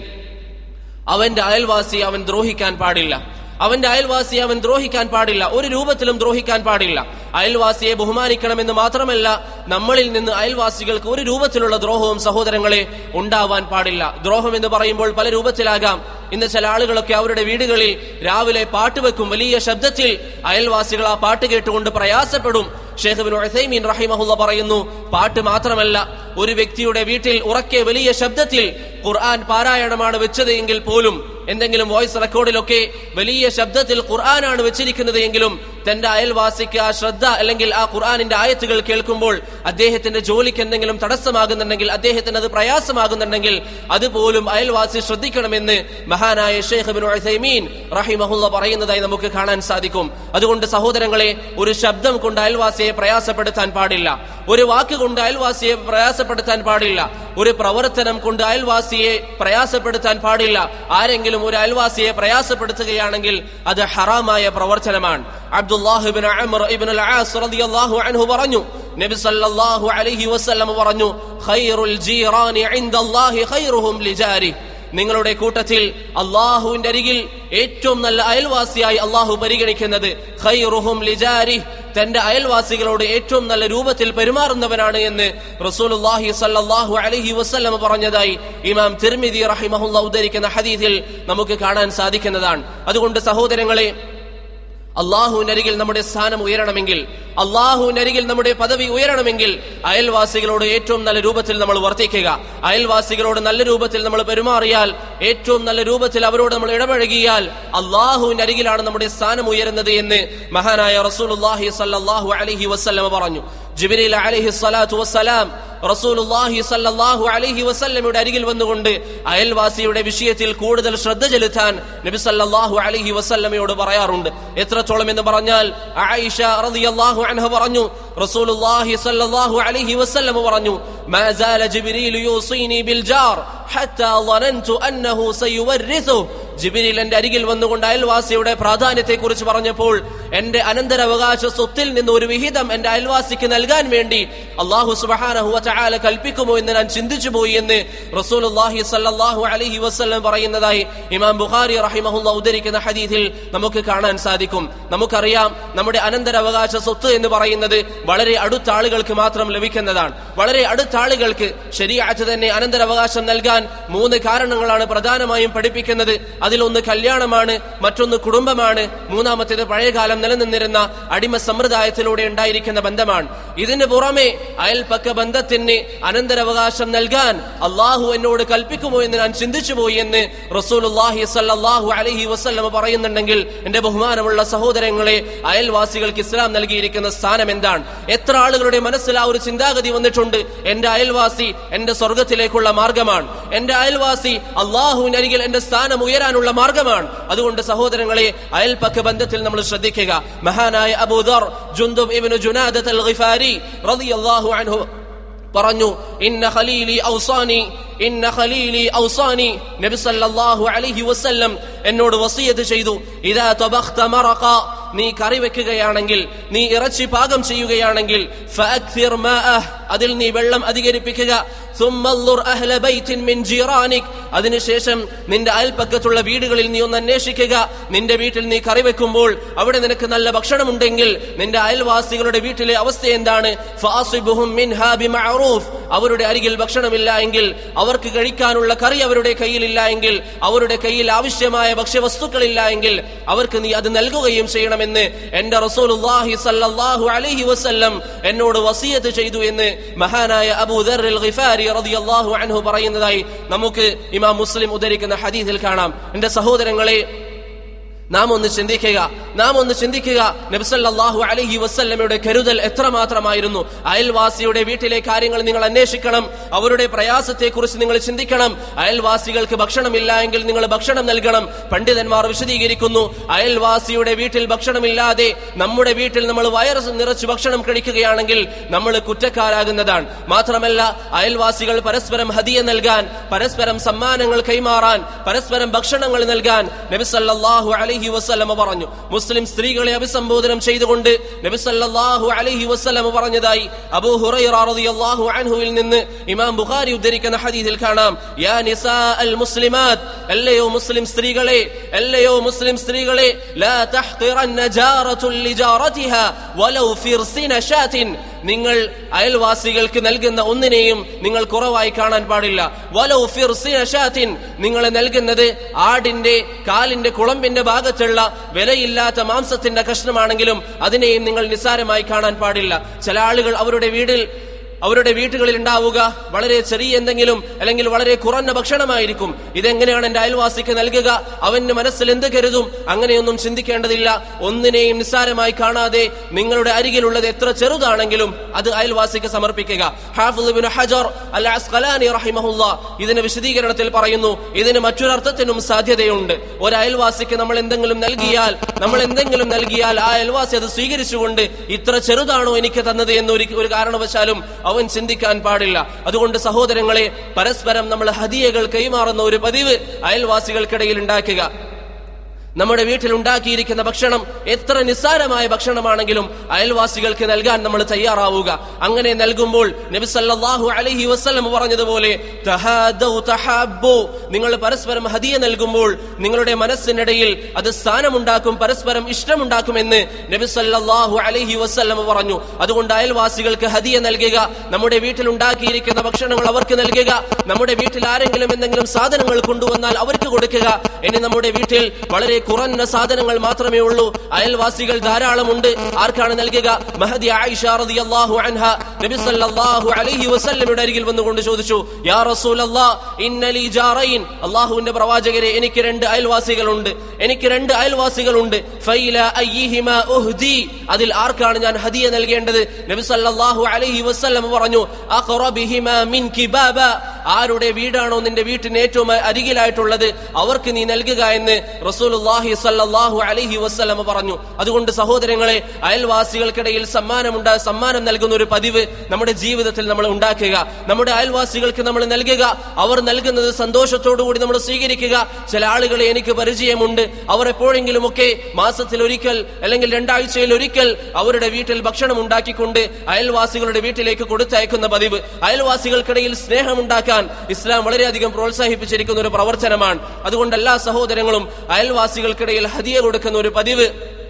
അവന്റെ അയൽവാസി അവൻ ദ്രോഹിക്കാൻ പാടില്ല അവന്റെ അയൽവാസി അവൻ ദ്രോഹിക്കാൻ പാടില്ല ഒരു രൂപത്തിലും ദ്രോഹിക്കാൻ പാടില്ല അയൽവാസിയെ ബഹുമാനിക്കണമെന്ന് മാത്രമല്ല നമ്മളിൽ നിന്ന് അയൽവാസികൾക്ക് ഒരു രൂപത്തിലുള്ള ദ്രോഹവും സഹോദരങ്ങളെ ഉണ്ടാവാൻ പാടില്ല ദ്രോഹം എന്ന് പറയുമ്പോൾ പല രൂപത്തിലാകാം ഇന്ന് ചില ആളുകളൊക്കെ അവരുടെ വീടുകളിൽ രാവിലെ പാട്ട് വെക്കും വലിയ ശബ്ദത്തിൽ അയൽവാസികൾ ആ പാട്ട് കേട്ടുകൊണ്ട് പ്രയാസപ്പെടും ഷേഖ് ബിൻ ഉസൈമീൻ റഹിമഹുല്ല പറയുന്നു പാട്ട് മാത്രമല്ല ഒരു വ്യക്തിയുടെ വീട്ടിൽ ഉറക്കെ വലിയ ശബ്ദത്തിൽ ഖുർആൻ പാരായണമാണ് വെച്ചത് എങ്കിൽ പോലും എന്തെങ്കിലും വോയിസ് റെക്കോർഡിലൊക്കെ വലിയ ശബ്ദത്തിൽ ഖുർആനാണ് വെച്ചിരിക്കുന്നത് എങ്കിലും തന്റെ അയൽവാസിക്ക് ആ ശ്രദ്ധ അല്ലെങ്കിൽ ആ ഖുർആാനിന്റെ ആയത്തുകൾ കേൾക്കുമ്പോൾ അദ്ദേഹത്തിന്റെ ജോലിക്ക് എന്തെങ്കിലും തടസ്സമാകുന്നുണ്ടെങ്കിൽ അദ്ദേഹത്തിന് അത് പ്രയാസമാകുന്നുണ്ടെങ്കിൽ അതുപോലും അയൽവാസി ശ്രദ്ധിക്കണമെന്ന് മഹാനായ ഷെയ്ഖ് ബിൻ ഉസൈമീൻ റഹിമഹുല്ല പറയുന്നതായി നമുക്ക് കാണാൻ സാധിക്കും അതുകൊണ്ട് സഹോദരങ്ങളെ ഒരു ശബ്ദം കൊണ്ട് അയൽവാസിയെ പ്രയാസപ്പെടുത്താൻ പാടില്ല ഒരു വാക്ക് കൊണ്ട് അയൽവാസിയെ പ്രയാസപ്പെടുത്താൻ പാടില്ല ഒരു പ്രവർത്തനം കൊണ്ട് അയൽവാസിയെ പ്രയാസപ്പെടുത്താൻ പാടില്ല ആരെങ്കിലും ഒരു അയൽവാസിയെ പ്രയാസപ്പെടുത്തുകയാണെങ്കിൽ അത് ഹറാമായ പ്രവർത്തനമാണ് അബ്ദുല്ലാഹിബിൻ അമർ ഇബ്ൻ അൽ-ആസ് റളിയല്ലാഹു അൻഹു പറഞ്ഞു നബി സല്ലല്ലാഹു അലൈഹി വസല്ലം പറഞ്ഞു ഖൈറുൽ ജീറാനി ഇൻദല്ലാഹി ഖൈറുഹും ലിജാരി നിങ്ങളുടെ കൂട്ടത്തിൽ അള്ളാഹുവിന്റെ അരികിൽ ഏറ്റവും നല്ല അയൽവാസിയായി അള്ളാഹു പരിഗണിക്കുന്നത് ഖൈറുഹും ലിജാരി തന്റെ അയൽവാസികളോട് ഏറ്റവും നല്ല രൂപത്തിൽ പെരുമാറുന്നവനാണ് എന്ന് റസൂലുള്ളാഹി സല്ലല്ലാഹു അലൈഹി വസല്ലം പറഞ്ഞതായി ഇമാം തിർമിദി റഹിമഹുല്ല ഉദ്ധരിക്കുന്ന ഹദീസിൽ നമുക്ക് കാണാൻ സാധിക്കുന്നതാണ് അതുകൊണ്ട് സഹോദരങ്ങളെ അള്ളാഹുവിനരികിൽ നമ്മുടെ സ്ഥാനം ഉയരണമെങ്കിൽ അള്ളാഹുവിനരികിൽ നമ്മുടെ പദവി ഉയരണമെങ്കിൽ അയൽവാസികളോട് ഏറ്റവും നല്ല രൂപത്തിൽ നമ്മൾ വർത്തിക്കുക അയൽവാസികളോട് നല്ല രൂപത്തിൽ നമ്മൾ പെരുമാറിയാൽ ഏറ്റവും നല്ല രൂപത്തിൽ അവരോട് നമ്മൾ ഇടപഴകിയാൽ അള്ളാഹുവിന്റെ അരികിലാണ് നമ്മുടെ സ്ഥാനം ഉയരുന്നത് എന്ന് മഹാനായ റസൂലുള്ളാഹി സല്ലല്ലാഹു അലൈഹി വസല്ലമ പറഞ്ഞു ജിബ്രീൽ അലൈഹി സ്വലാത്തു വസ്സലാം റസൂലുള്ളാഹി സല്ലല്ലാഹു അലൈഹി വസല്ലമയുടെ അരികിൽ വന്നുകൊണ്ട് അയൽവാസിയുടെ വിഷയത്തിൽ കൂടുതൽ ശ്രദ്ധ ചെലുത്താൻ നബി സല്ലല്ലാഹു അലൈഹി വസല്ലമയോട് പറയാറുണ്ട് എത്രത്തോളം എന്ന് പറഞ്ഞാൽ ആയിഷ റളിയല്ലാഹു അൻഹ പറഞ്ഞു റസൂലുള്ളാഹി സല്ലല്ലാഹു അലൈഹി വസല്ലമ പറഞ്ഞു മാ സാല ജിബ്രീൽ യൂസീനി ബിൽ ജാർ ഹത്താ ظننت അന്നഹു സയുവരിസു ജിബിരിൽ എന്റെ അരികിൽ വന്നുകൊണ്ട് അയൽവാസിയുടെ പ്രാധാന്യത്തെ കുറിച്ച് പറഞ്ഞപ്പോൾ എന്റെ അനന്തരാവകാശ സ്വത്തിൽ നിന്ന് ഒരു വിഹിതം എന്റെ അയൽവാസിക്ക് നൽകാൻ വേണ്ടി അള്ളാഹു സുബഹാനഹു ചാല കൽപ്പിക്കുമോ എന്ന് ഞാൻ ചിന്തിച്ചു പോയി എന്ന് റസൂലുള്ളാഹി സല്ലല്ലാഹു അലൈഹി വസല്ലം പറയുന്നതായി ഇമാം ബുഖാരി റഹിമഹുല്ല ഉദ്ധരിക്കുന്ന ഹദീസിൽ നമുക്ക് കാണാൻ സാധിക്കും നമുക്കറിയാം നമ്മുടെ അനന്തരാവകാശ സ്വത്ത് എന്ന് പറയുന്നത് വളരെ അടുത്ത ആളുകൾക്ക് മാത്രം ലഭിക്കുന്നതാണ് വളരെ അടുത്ത ആളുകൾക്ക് ശരിയാറ്റ് തന്നെ അനന്തരാവകാശം നൽകാൻ മൂന്ന് കാരണങ്ങളാണ് പ്രധാനമായും പഠിപ്പിക്കുന്നത് അതിലൊന്ന് കല്യാണമാണ് മറ്റൊന്ന് കുടുംബമാണ് മൂന്നാമത്തേത് പഴയകാലം നിലനിന്നിരുന്ന അടിമ സമ്പ്രദായത്തിലൂടെ ഉണ്ടായിരിക്കുന്ന ബന്ധമാണ് ഇതിന് പുറമെ അയൽപക്ക ബന്ധത്തിന് അനന്തരാവകാശം നൽകാൻ അള്ളാഹു എന്നോട് കൽപ്പിക്കുമോ എന്ന് ഞാൻ ചിന്തിച്ചു പോയി എന്ന് റസൂലുള്ളാഹി സല്ലല്ലാഹു അലൈഹി വസല്ലമ പറയുന്നുണ്ടെങ്കിൽ എന്റെ ബഹുമാനമുള്ള സഹോദരങ്ങളെ അയൽവാസികൾക്ക് ഇസ്ലാം നൽകിയിരിക്കുന്ന സ്ഥാനം എന്താണ് എത്ര ആളുകളുടെ മനസ്സിൽ ആ ഒരു ചിന്താഗതി വന്നിട്ടുണ്ട് എന്റെ അയൽവാസി എന്റെ സ്വർഗത്തിലേക്കുള്ള മാർഗമാണ് എന്റെ അയൽവാസി അള്ളാഹുവിനരികിൽ എന്റെ സ്ഥാനം ഉയരാനുള്ള മാർഗമാണ് അതുകൊണ്ട് സഹോദരങ്ങളെ അയൽപക്ക ബന്ധത്തിൽ നമ്മൾ ശ്രദ്ധിക്കുക മഹാനായ അബൂദർ ജുന്ദുബ് ഇബ്നു ജുനാദത്ത് അൽ ഗിഫാരി റളിയല്ലാഹു അൻഹു പറഞ്ഞു ഇന്ന ഖലീലി ഔസാനി ഇന്ന ഖലീലി ഔസാനി നബി സല്ലല്ലാഹു അലൈഹി വസല്ലം എന്നോട് വസിയത്ത് ചെയ്തു ഇദാ തബഖത മറഖ നീ കറി വെക്കുകയാണെങ്കിൽ നീ ഇറച്ചി പാകം ചെയ്യുകയാണെങ്കിൽ ഫഅക്സിർ മാഅഹ്, അതിൽ നീ വെള്ളം അധികരിപ്പിക്കുക ثم انظر أهل بيت من جيرانك അതിനുശേഷം നിന്റെ അയൽപ്പക്കത്തുള്ള വീടുകളിൽ നീ ഒന്ന് അന്വേഷിക്കുക നിന്റെ വീട്ടിൽ നീ കറി വെക്കുമ്പോൾ അവിടെ നിനക്ക് നല്ല ഭക്ഷണമുണ്ടെങ്കിൽ നിന്റെ അയൽവാസികളുടെ വീട്ടിലെ അവസ്ഥ എന്താണ് ഫാസിബുഹും മിൻഹാ ബിമഅറൂഫ്. അവരുടെ അരികിൽ ഭക്ഷണമില്ല എങ്കിൽ അവർക്ക് കഴിക്കാനുള്ള കറി അവരുടെ കയ്യിലില്ല എങ്കിൽ അവരുടെ കയ്യിൽ ആവശ്യമായ ഭക്ഷ്യവസ്തുക്കളില്ല എങ്കിൽ അവർക്ക് നീ അത് നൽകുകയും ചെയ്യണമെന്ന് എന്റെ റസൂലുള്ളാഹി സല്ലല്ലാഹു അലൈഹി വസല്ലം എന്നോട് വസിയത്ത് ചെയ്തു എന്ന് മഹാനായ അബൂദർ ഗിഫാരി റളിയല്ലാഹു അൻഹു പറയുന്നതായി നമുക്ക് ഇമാം മുസ്ലിം ഉദ്ധരിക്കുന്ന ഹദീസിൽ കാണാം എന്റെ സഹോദരങ്ങളെ നാം ഒന്ന് ചിന്തിക്കുക നാം ഒന്ന് ചിന്തിക്കുക നബ്സല്ലാഹു അലഹി വസ്ല്ലമയുടെ കരുതൽ എത്രമാത്രമായിരുന്നു അയൽവാസിയുടെ വീട്ടിലെ കാര്യങ്ങൾ നിങ്ങൾ അന്വേഷിക്കണം അവരുടെ പ്രയാസത്തെക്കുറിച്ച് നിങ്ങൾ ചിന്തിക്കണം അയൽവാസികൾക്ക് ഭക്ഷണമില്ല എങ്കിൽ നിങ്ങൾ ഭക്ഷണം നൽകണം പണ്ഡിതന്മാർ വിശദീകരിക്കുന്നു അയൽവാസിയുടെ വീട്ടിൽ ഭക്ഷണമില്ലാതെ നമ്മുടെ വീട്ടിൽ നമ്മൾ വയറ് നിറച്ച് ഭക്ഷണം കഴിക്കുകയാണെങ്കിൽ നമ്മൾ കുറ്റക്കാരാകുന്നതാണ് മാത്രമല്ല അയൽവാസികൾ പരസ്പരം ഹദിയ നൽകാൻ പരസ്പരം സമ്മാനങ്ങൾ കൈമാറാൻ പരസ്പരം ഭക്ഷണങ്ങൾ നൽകാൻ നബിസല്ലാഹു അലഹി വസ്ലമ പറഞ്ഞു മുസ്ലിം സ്ത്രീകളെ അഭിസംബോധനം ചെയ്തുകൊണ്ട് നബിസല്ലാഹു അലഹി വസ്ലമ പറഞ്ഞതായി അബൂ ഹുറൈറാഹു അൻഹുവിൽ നിന്ന് ഇമാം ബുഖാരി ഉദ്ധരിക്കുന്ന ഹദീസിൽ കാണാം യാ നിസാ അൽ മുസ്ലിമാത് അല്ലയോ മുസ്ലിം സ്ത്രീകളെ അല്ലയോ മുസ്ലിം സ്ത്രീകളെ ലാ തഹ്ഖിറന്ന ജാറത്തുൽ ലിജാറതിഹാ വലൗ ഫിർസിന ഷാത്തിൻ നിങ്ങൾ അയൽവാസികൾക്ക് നൽകുന്ന ഒന്നിനെയും നിങ്ങൾ കുറവായി കാണാൻ പാടില്ല വലൗ ഫിർസിന ഷാത്തിൻ നിങ്ങൾ നൽകുന്നത് ആടിന്റെ കാലിന്റെ കുളമ്പിന്റെ ഭാഗത്തുള്ള വിലയില്ലാത്ത മാംസത്തിന്റെ കഷ്ണമാണെങ്കിലും അതിനെയും നിങ്ങൾ നിസ്സാരമായി കാണാൻ പാടില്ല ചില ആളുകൾ അവരുടെ വീടിൽ അവരുടെ വീട്ടുകളിൽ ഉണ്ടാവുക വളരെ ചെറിയ എന്തെങ്കിലും അല്ലെങ്കിൽ വളരെ കുറഞ്ഞ ഭക്ഷണമായിരിക്കും ഇതെങ്ങനെയാണ് എന്റെ അയൽവാസിക്ക് നൽകുക അവന്റെ മനസ്സിൽ എന്ത് കരുതും അങ്ങനെയൊന്നും ചിന്തിക്കേണ്ടതില്ല ഒന്നിനെയും നിസ്സാരമായി കാണാതെ നിങ്ങളുടെ അരികിലുള്ളത് എത്ര ചെറുതാണെങ്കിലും അത് അയൽവാസിക്ക് സമർപ്പിക്കുക ഹാഫിദ് ഇബ്നു ഹജർ അൽ അസ്ഖലാനി റഹിമഹുല്ല ഇതിന് വിശദീകരണത്തിൽ പറയുന്നു ഇതിന് മറ്റൊരർത്ഥത്തിനും സാധ്യതയുണ്ട് ഒരു അയൽവാസിക്ക് നമ്മൾ എന്തെങ്കിലും നൽകിയാൽ നമ്മൾ എന്തെങ്കിലും നൽകിയാൽ ആ അയൽവാസി അത് സ്വീകരിച്ചുകൊണ്ട് ഇത്ര ചെറുതാണോ എനിക്ക് തന്നത് എന്ന് ഒരു ഒരു കാരണവശാലും അവൻ ചിന്തിക്കാൻ പാടില്ല അതുകൊണ്ട് സഹോദരങ്ങളെ പരസ്പരം നമ്മൾ ഹദിയകൾ കൈമാറുന്ന ഒരു പതിവ് അയൽവാസികൾക്കിടയിൽ ഉണ്ടാക്കുക നമ്മുടെ വീട്ടിൽ ഉണ്ടാക്കിയിരിക്കുന്ന ഭക്ഷണം എത്ര നിസ്സാരമായ ഭക്ഷണമാണെങ്കിലും അയൽവാസികൾക്ക് നൽകാൻ നമ്മൾ തയ്യാറാവുക അങ്ങനെ നൽകുമ്പോൾ നബി സല്ലല്ലാഹു അലൈഹി വസല്ലം പറഞ്ഞതുപോലെ തഹാദൗ തഹാബ്ബു നിങ്ങൾ പരസ്പരം ഹദിയ നൽകുമ്പോൾ നിങ്ങളുടെ മനസ്സിനിടയിൽ അത് സ്ഥാനമുണ്ടാക്കും പരസ്പരം ഇഷ്ടമുണ്ടാക്കുമെന്ന് നബി സല്ലല്ലാഹു അലൈഹി വസല്ലം പറഞ്ഞു അതുകൊണ്ട് അയൽവാസികൾക്ക് ഹദിയ നൽകുക നമ്മുടെ വീട്ടിൽ ഉണ്ടാക്കിയിരിക്കുന്ന ഭക്ഷണങ്ങൾ അവർക്ക് നൽകുക നമ്മുടെ വീട്ടിൽ ആരെങ്കിലും എന്തെങ്കിലും സാധനങ്ങൾ കൊണ്ടുവന്നാൽ അവർക്ക് കൊടുക്കുക ഇനി നമ്മുടെ വീട്ടിൽ വളരെ കുറഞ്ഞ സാധനങ്ങൾ മാത്രമേ ഉള്ളൂ അയൽവാസികൾ ധാരാളമുണ്ട് ആർക്കാണ് നൽകുക മഹദി ആയിഷ റളിയല്ലാഹു അൻഹ നബി സല്ലല്ലാഹു അലൈഹി വസല്ലമയുടെ അരികിൽ വന്നുകൊണ്ട് ചോദിച്ചു യാ റസൂലല്ലാഹ് ഇന്നലി ജാറൈൻ അല്ലാഹുവിന്റെ പ്രവാചകരെ എനിക്ക് രണ്ട് അയൽവാസികളുണ്ട് എനിക്ക് രണ്ട് അയൽവാസികളുണ്ട് ഫൈല അയ്യിഹിമാ ഉഹ്ദി അതിൽ ആർക്കാണ് ഞാൻ ഹദിയ നൽകേണ്ടത് നബി സല്ലല്ലാഹു അലൈഹി വസല്ലം പറഞ്ഞു അഖറബിഹിമാ മിൻകി ബാബ ആരുടെ വീടാണോ നിന്റെ വീട്ടിന് ഏറ്റവും അരികിലായിട്ടുള്ളത് അവർക്ക് നീ നൽകുക എന്ന് റസൂലുള്ളാഹി സല്ലല്ലാഹു അലൈഹി വസല്ലം പറഞ്ഞു അതുകൊണ്ട് സഹോദരങ്ങളെ അയൽവാസികൾക്കിടയിൽ സമ്മാനമുണ്ട സമ്മാനം നൽകുന്ന ഒരു പതിവ് നമ്മുടെ ജീവിതത്തിൽ നമ്മൾ ഉണ്ടാക്കുക നമ്മുടെ അയൽവാസികൾക്ക് നമ്മൾ നൽകുക അവർ നൽകുന്നത് സന്തോഷത്തോടുകൂടി നമ്മൾ സ്വീകരിക്കുക ചില ആളുകളെ എനിക്ക് പരിചയമുണ്ട് അവർ എപ്പോഴെങ്കിലുമൊക്കെ മാസത്തിൽ ഒരിക്കൽ അല്ലെങ്കിൽ രണ്ടാഴ്ചയിൽ ഒരിക്കൽ അവരുടെ വീട്ടിൽ ഭക്ഷണം ഉണ്ടാക്കിക്കൊണ്ട് അയൽവാസികളുടെ വീട്ടിലേക്ക് കൊടുത്തയക്കുന്ന പതിവ് അയൽവാസികൾക്കിടയിൽ സ്നേഹമുണ്ടാക്കാൻ ഇസ്ലാം വളരെയധികം പ്രോത്സാഹിപ്പിച്ചിരിക്കുന്ന ഒരു പ്രവർത്തനമാണ് അതുകൊണ്ട് എല്ലാ സഹോദരങ്ങളും അയൽവാസികൾക്കിടയിൽ ഹദിയ കൊടുക്കുന്ന ഒരു പതിവ്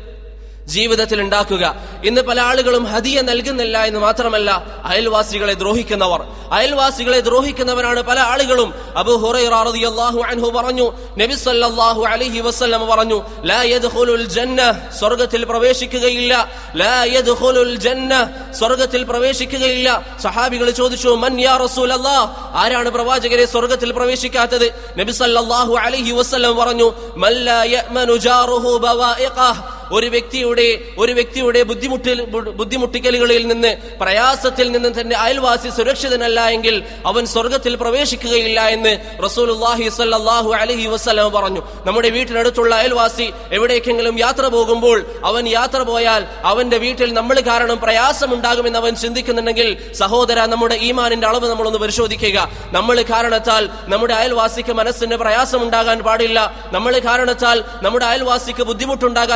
ജീവിതത്തിൽ ഉണ്ടാക്കുക ഇന്ന് പല ആളുകളും ഹദിയ നൽകുന്നില്ല എന്ന് മാത്രമല്ല അയൽവാസികളെ ദ്രോഹിക്കുന്നവർ അയൽവാസികളെ ദ്രോഹിക്കുന്നവരാണ് പല ആളുകളും അബു ഹുറൈറാഹു അൻഹു പറഞ്ഞു നബി സല്ലല്ലാഹു അലൈഹി വസല്ലം പറഞ്ഞു ലാ യദ്ഖുലുൽ ജന്ന സ്വർഗ്ഗത്തിൽ പ്രവേശിക്കുകയില്ല ലാ യദ്ഖുലുൽ ജന്ന സ്വർഗ്ഗത്തിൽ പ്രവേശിക്കുകയില്ല സഹാബികൾ ചോദിച്ചു മൻ യാ റസൂലല്ലാഹ് ആരാണ് പ്രവാചകരെ സ്വർഗ്ഗത്തിൽ പ്രവേശിക്കാത്തത് നബി സല്ലല്ലാഹു അലൈഹി വസല്ലം പറഞ്ഞു മല്ലാ യഅ്മനു ജാറുഹു ബവാഇഖഹ് ഒരു വ്യക്തിയുടെ ഒരു വ്യക്തിയുടെ ബുദ്ധിമുട്ടിൽ ബുദ്ധിമുട്ടിക്കലുകളിൽ നിന്ന് പ്രയാസത്തിൽ നിന്ന് തന്റെ അയൽവാസി സുരക്ഷിതനല്ല എങ്കിൽ അവൻ സ്വർഗത്തിൽ പ്രവേശിക്കുകയില്ല എന്ന് റസൂലുള്ളാഹി സ്വല്ലല്ലാഹു അലൈഹി വസല്ലം പറഞ്ഞു നമ്മുടെ വീട്ടിനടുത്തുള്ള അയൽവാസി എവിടേക്കെങ്കിലും യാത്ര പോകുമ്പോൾ അവൻ യാത്ര പോയാൽ അവന്റെ വീട്ടിൽ നമ്മൾ കാരണം പ്രയാസമുണ്ടാകുമെന്ന് അവൻ ചിന്തിക്കുന്നുണ്ടെങ്കിൽ സഹോദര നമ്മുടെ ഈമാനിന്റെ അളവ് നമ്മളൊന്ന് പരിശോധിക്കുക നമ്മൾ കാരണത്താൽ നമ്മുടെ അയൽവാസിക്ക് മനസ്സിന് പ്രയാസമുണ്ടാകാൻ പാടില്ല നമ്മൾ കാരണത്താൽ നമ്മുടെ അയൽവാസിക്ക് ബുദ്ധിമുട്ടുണ്ടാകാൻ പാടില്ല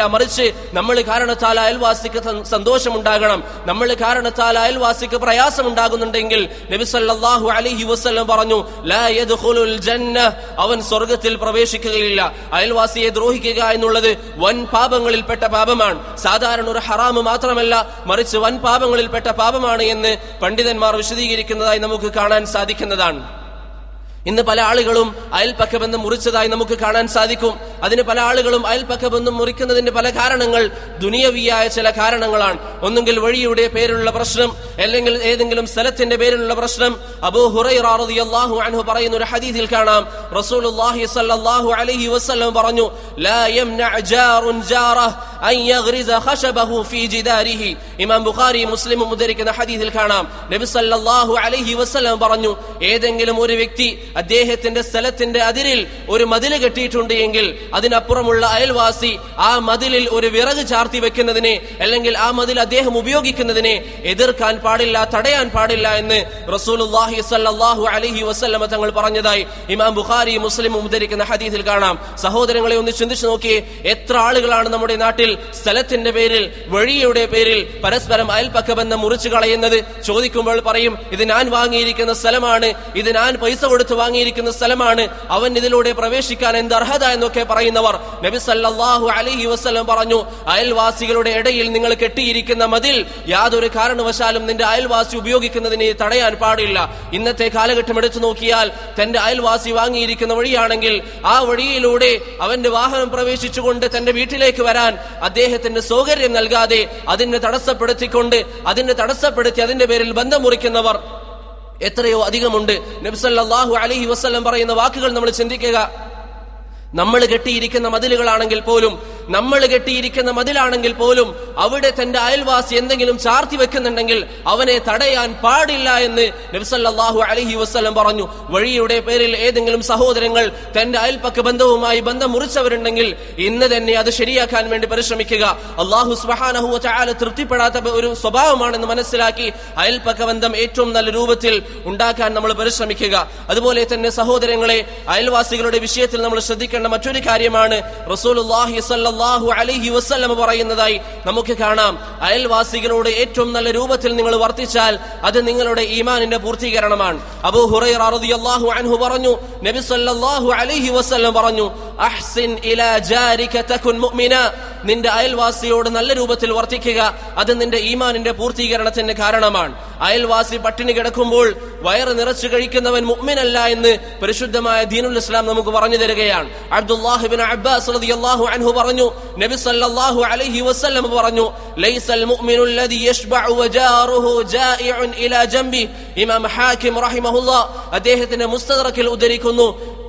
പാടില്ല മറിച്ച് നമ്മൾ കാരണത്താൽ അയൽവാസിക്ക് സ- സന്തോഷമുണ്ടാകണം നമ്മൾ കാരണത്താൽ അയൽവാസിക്ക് പ്രയാസമുണ്ടാകുന്നുണ്ടെങ്കിൽ നബി സല്ലല്ലാഹു അലൈഹി വസല്ലം പറഞ്ഞു ലാ യദ്ഖുലുൽ ജന്ന അവൻ സ്വർഗ്ഗത്തിൽ പ്രവേശിക്കുകയില്ല അയൽവാസിയെ ദ്രോഹിക്കുക എന്നുള്ളത് വൻ പാപങ്ങളിൽപ്പെട്ട പാപമാണ് സാധാരണ ഒരു ഹറാമ് മാത്രമല്ല മറിച്ച് വൻ പാപങ്ങളിൽപ്പെട്ട പാപമാണ് എന്ന് പണ്ഡിതന്മാർ വിശദീകരിക്കുന്നതായി നമുക്ക് കാണാൻ സാധിക്കുന്നതാണ് ഇന്ന് പല ആളുകളും അയൽപക്ക ബന്ധം മുറിച്ചതായി നമുക്ക് കാണാൻ സാധിക്കും അതിന് പല ആളുകളും അയൽപക്ക ബന്ധം മുറിക്കുന്നതിന്റെ പല കാരണങ്ങൾ ദുനിയവിയായ ചില കാരണങ്ങളാണ് ഒന്നുകിൽ വഴിയുടെ പേരിലുള്ള പ്രശ്നം അല്ലെങ്കിൽ ഏതെങ്കിലും സ്ഥലത്തിന്റെ പേരിലുള്ള പ്രശ്നം അബൂ ഹുറൈറാഹു അൻഹു പറയുന്ന ഒരു ഹദീസിൽ കാണാം റസൂലുള്ളാഹി സ്വല്ലല്ലാഹു അലൈഹി വസല്ലം പറഞ്ഞു ലാ യംനഅ ജാറുൻ ജാറഹ് അൻ യഗ്രിസ ഖശബഹു ഫീ ജിദാരിഹി ഇമാം ബുഖാരി മുസ്ലിം ഉദ്ധരിക്കുന്ന ഹദീസിൽ കാണാം നബി സല്ലല്ലാഹു അലൈഹി വസല്ലം പറഞ്ഞു ഏതെങ്കിലും ഒരു വ്യക്തി അദ്ദേഹത്തിന്റെ സ്ഥലത്തിന്റെ അതിരിൽ ഒരു മതിൽ കെട്ടിയിട്ടുണ്ട് എങ്കിൽ അതിനപ്പുറമുള്ള അയൽവാസി ആ മതിലിൽ ഒരു വിറക് ചാർത്തി വെക്കുന്നതിനെ അല്ലെങ്കിൽ ആ മതിൽ അദ്ദേഹം ഉപയോഗിക്കുന്നതിനെ എതിർക്കാൻ പാടില്ല തടയാൻ പാടില്ല എന്ന് റസൂലുള്ളാഹി സ്വല്ലല്ലാഹു അലൈഹി വസല്ലമ തങ്ങൾ പറഞ്ഞതായി ഇമാം ബുഖാരി മുസ്ലിം ഉദ്ധരിക്കുന്ന ഹദീസിൽ കാണാം സഹോദരങ്ങളെ ഒന്ന് ചിന്തിച്ചു നോക്കിയേ എത്ര ആളുകളാണ് നമ്മുടെ നാട്ടിൽ സ്ഥലത്തിന്റെ പേരിൽ വഴിയുടെ പേരിൽ പരസ്പരം അയൽപക്ക ബന്ധം മുറിച്ചു കളയുന്നത് ചോദിക്കുമ്പോൾ പറയും ഇത് ഞാൻ വാങ്ങിയിരിക്കുന്ന സ്ഥലമാണ് ഇത് ഞാൻ പൈസ കൊടുത്ത് വാങ്ങിയിരിക്കുന്ന സ്ഥലമാണ് അവൻ ഇതിലൂടെ പ്രവേശിക്കാൻ എന്ത് അർഹത എന്നൊക്കെ പറയുന്നവർ നബി സല്ലല്ലാഹു അലൈഹി വസല്ലം പറഞ്ഞു അയൽവാസികളുടെ ഇടയിൽ നിങ്ങൾ കെട്ടിയിരിക്കുന്ന മതിൽ യാതൊരു കാരണവശാലും നിന്റെ അയൽവാസി ഉപയോഗിക്കുന്നതിനെ തടയാൻ പാടില്ല ഇന്നത്തെ കാലഘട്ടം എടുത്തു നോക്കിയാൽ തന്റെ അയൽവാസി വാങ്ങിയിരിക്കുന്ന വഴിയാണെങ്കിൽ ആ വഴിയിലൂടെ അവന്റെ വാഹനം പ്രവേശിച്ചുകൊണ്ട് തന്റെ വീട്ടിലേക്ക് വരാൻ അദ്ദേഹത്തിന് സൗകര്യം നൽകാതെ അതിനെ തടസ്സപ്പെടുത്തിക്കൊണ്ട് അതിനെ തടസ്സപ്പെടുത്തി അതിന്റെ പേരിൽ ബന്ധം മുറിക്കുന്നവർ എത്രയോ അധികമുണ്ട് നബ്സല്ലാഹു അലഹി വസ്ലം പറയുന്ന വാക്കുകൾ നമ്മൾ ചിന്തിക്കുക നമ്മൾ കെട്ടിയിരിക്കുന്ന മതിലുകളാണെങ്കിൽ പോലും നമ്മൾ കെട്ടിയിരിക്കുന്ന മതിലാണെങ്കിൽ പോലും അവിടെ തന്റെ അയൽവാസി എന്തെങ്കിലും ചാർത്തി വെക്കുന്നുണ്ടെങ്കിൽ അവനെ തടയാൻ പാടില്ല എന്ന് നബ്സല്ലാഹു അലഹി വസ്ലം പറഞ്ഞു വഴിയുടെ പേരിൽ ഏതെങ്കിലും സഹോദരങ്ങൾ തന്റെ അയൽപക്ക ബന്ധവുമായി ബന്ധം മുറിച്ചവരുണ്ടെങ്കിൽ ഇന്ന് തന്നെ അത് ശരിയാക്കാൻ വേണ്ടി പരിശ്രമിക്കുക അള്ളാഹു സ്വഹാനഹു ചാല തൃപ്തിപ്പെടാത്ത ഒരു സ്വഭാവമാണെന്ന് മനസ്സിലാക്കി അയൽപക്ക ബന്ധം ഏറ്റവും നല്ല രൂപത്തിൽ ഉണ്ടാക്കാൻ നമ്മൾ പരിശ്രമിക്കുക അതുപോലെ തന്നെ സഹോദരങ്ങളെ അയൽവാസികളുടെ വിഷയത്തിൽ നമ്മൾ ശ്രദ്ധിക്കേണ്ട മറ്റൊരു കാര്യമാണ് റസൂലുള്ളാഹി സ്വല്ലല്ലാഹു അലൈഹി വസല്ലം പറയുന്നതായി നമുക്ക് കാണാം അയൽവാസികളോട് ഏറ്റവും നല്ല രൂപത്തിൽ നിങ്ങൾ വർത്തിച്ചാൽ അത് നിങ്ങളുടെ ഈമാനിന്റെ പൂർത്തീകരണമാണ് അബൂ ഹുറൈറ റളിയല്ലാഹു അൻഹു പറഞ്ഞു നബി സല്ലല്ലാഹു അലൈഹി വസല്ലം പറഞ്ഞു അഹ്സിൻ ഇലാ ജാരിക തകുൻ മുഅ്മിന നിന്റെ അയൽവാസിയോട് നല്ല രൂപത്തിൽ വർത്തിക്കുക അത് നിന്റെ ഈമാനിന്റെ പൂർത്തീകരണത്തിന് കാരണമാണ് അയൽവാസി പട്ടിണി കിടക്കുമ്പോൾ വയറ് നിറച്ചു കഴിക്കുന്നവൻ മുഅ്മിനല്ല എന്ന് പരിശുദ്ധമായ ദീനുൽ ഇസ്ലാം നമുക്ക് പറഞ്ഞു തരികയാണ് അബ്ദുല്ലാഹിബിൻ അബ്ബാസ് റളിയല്ലാഹു അൻഹു പറഞ്ഞു നബി സല്ലല്ലാഹു അലൈഹി വസല്ലം പറഞ്ഞു ലൈസൽ മുഅ്മിനു അല്ലദി യശ്ബഉ വജാറുഹു ജായിഉൻ ഇലാ ജംബി ഇമാം ഹാക്കിം റഹിമഹുല്ലാ അദ്ദേഹത്തിന്റെ മുസ്തദറക്കിൽ ഉദ്ധരിക്കുന്നു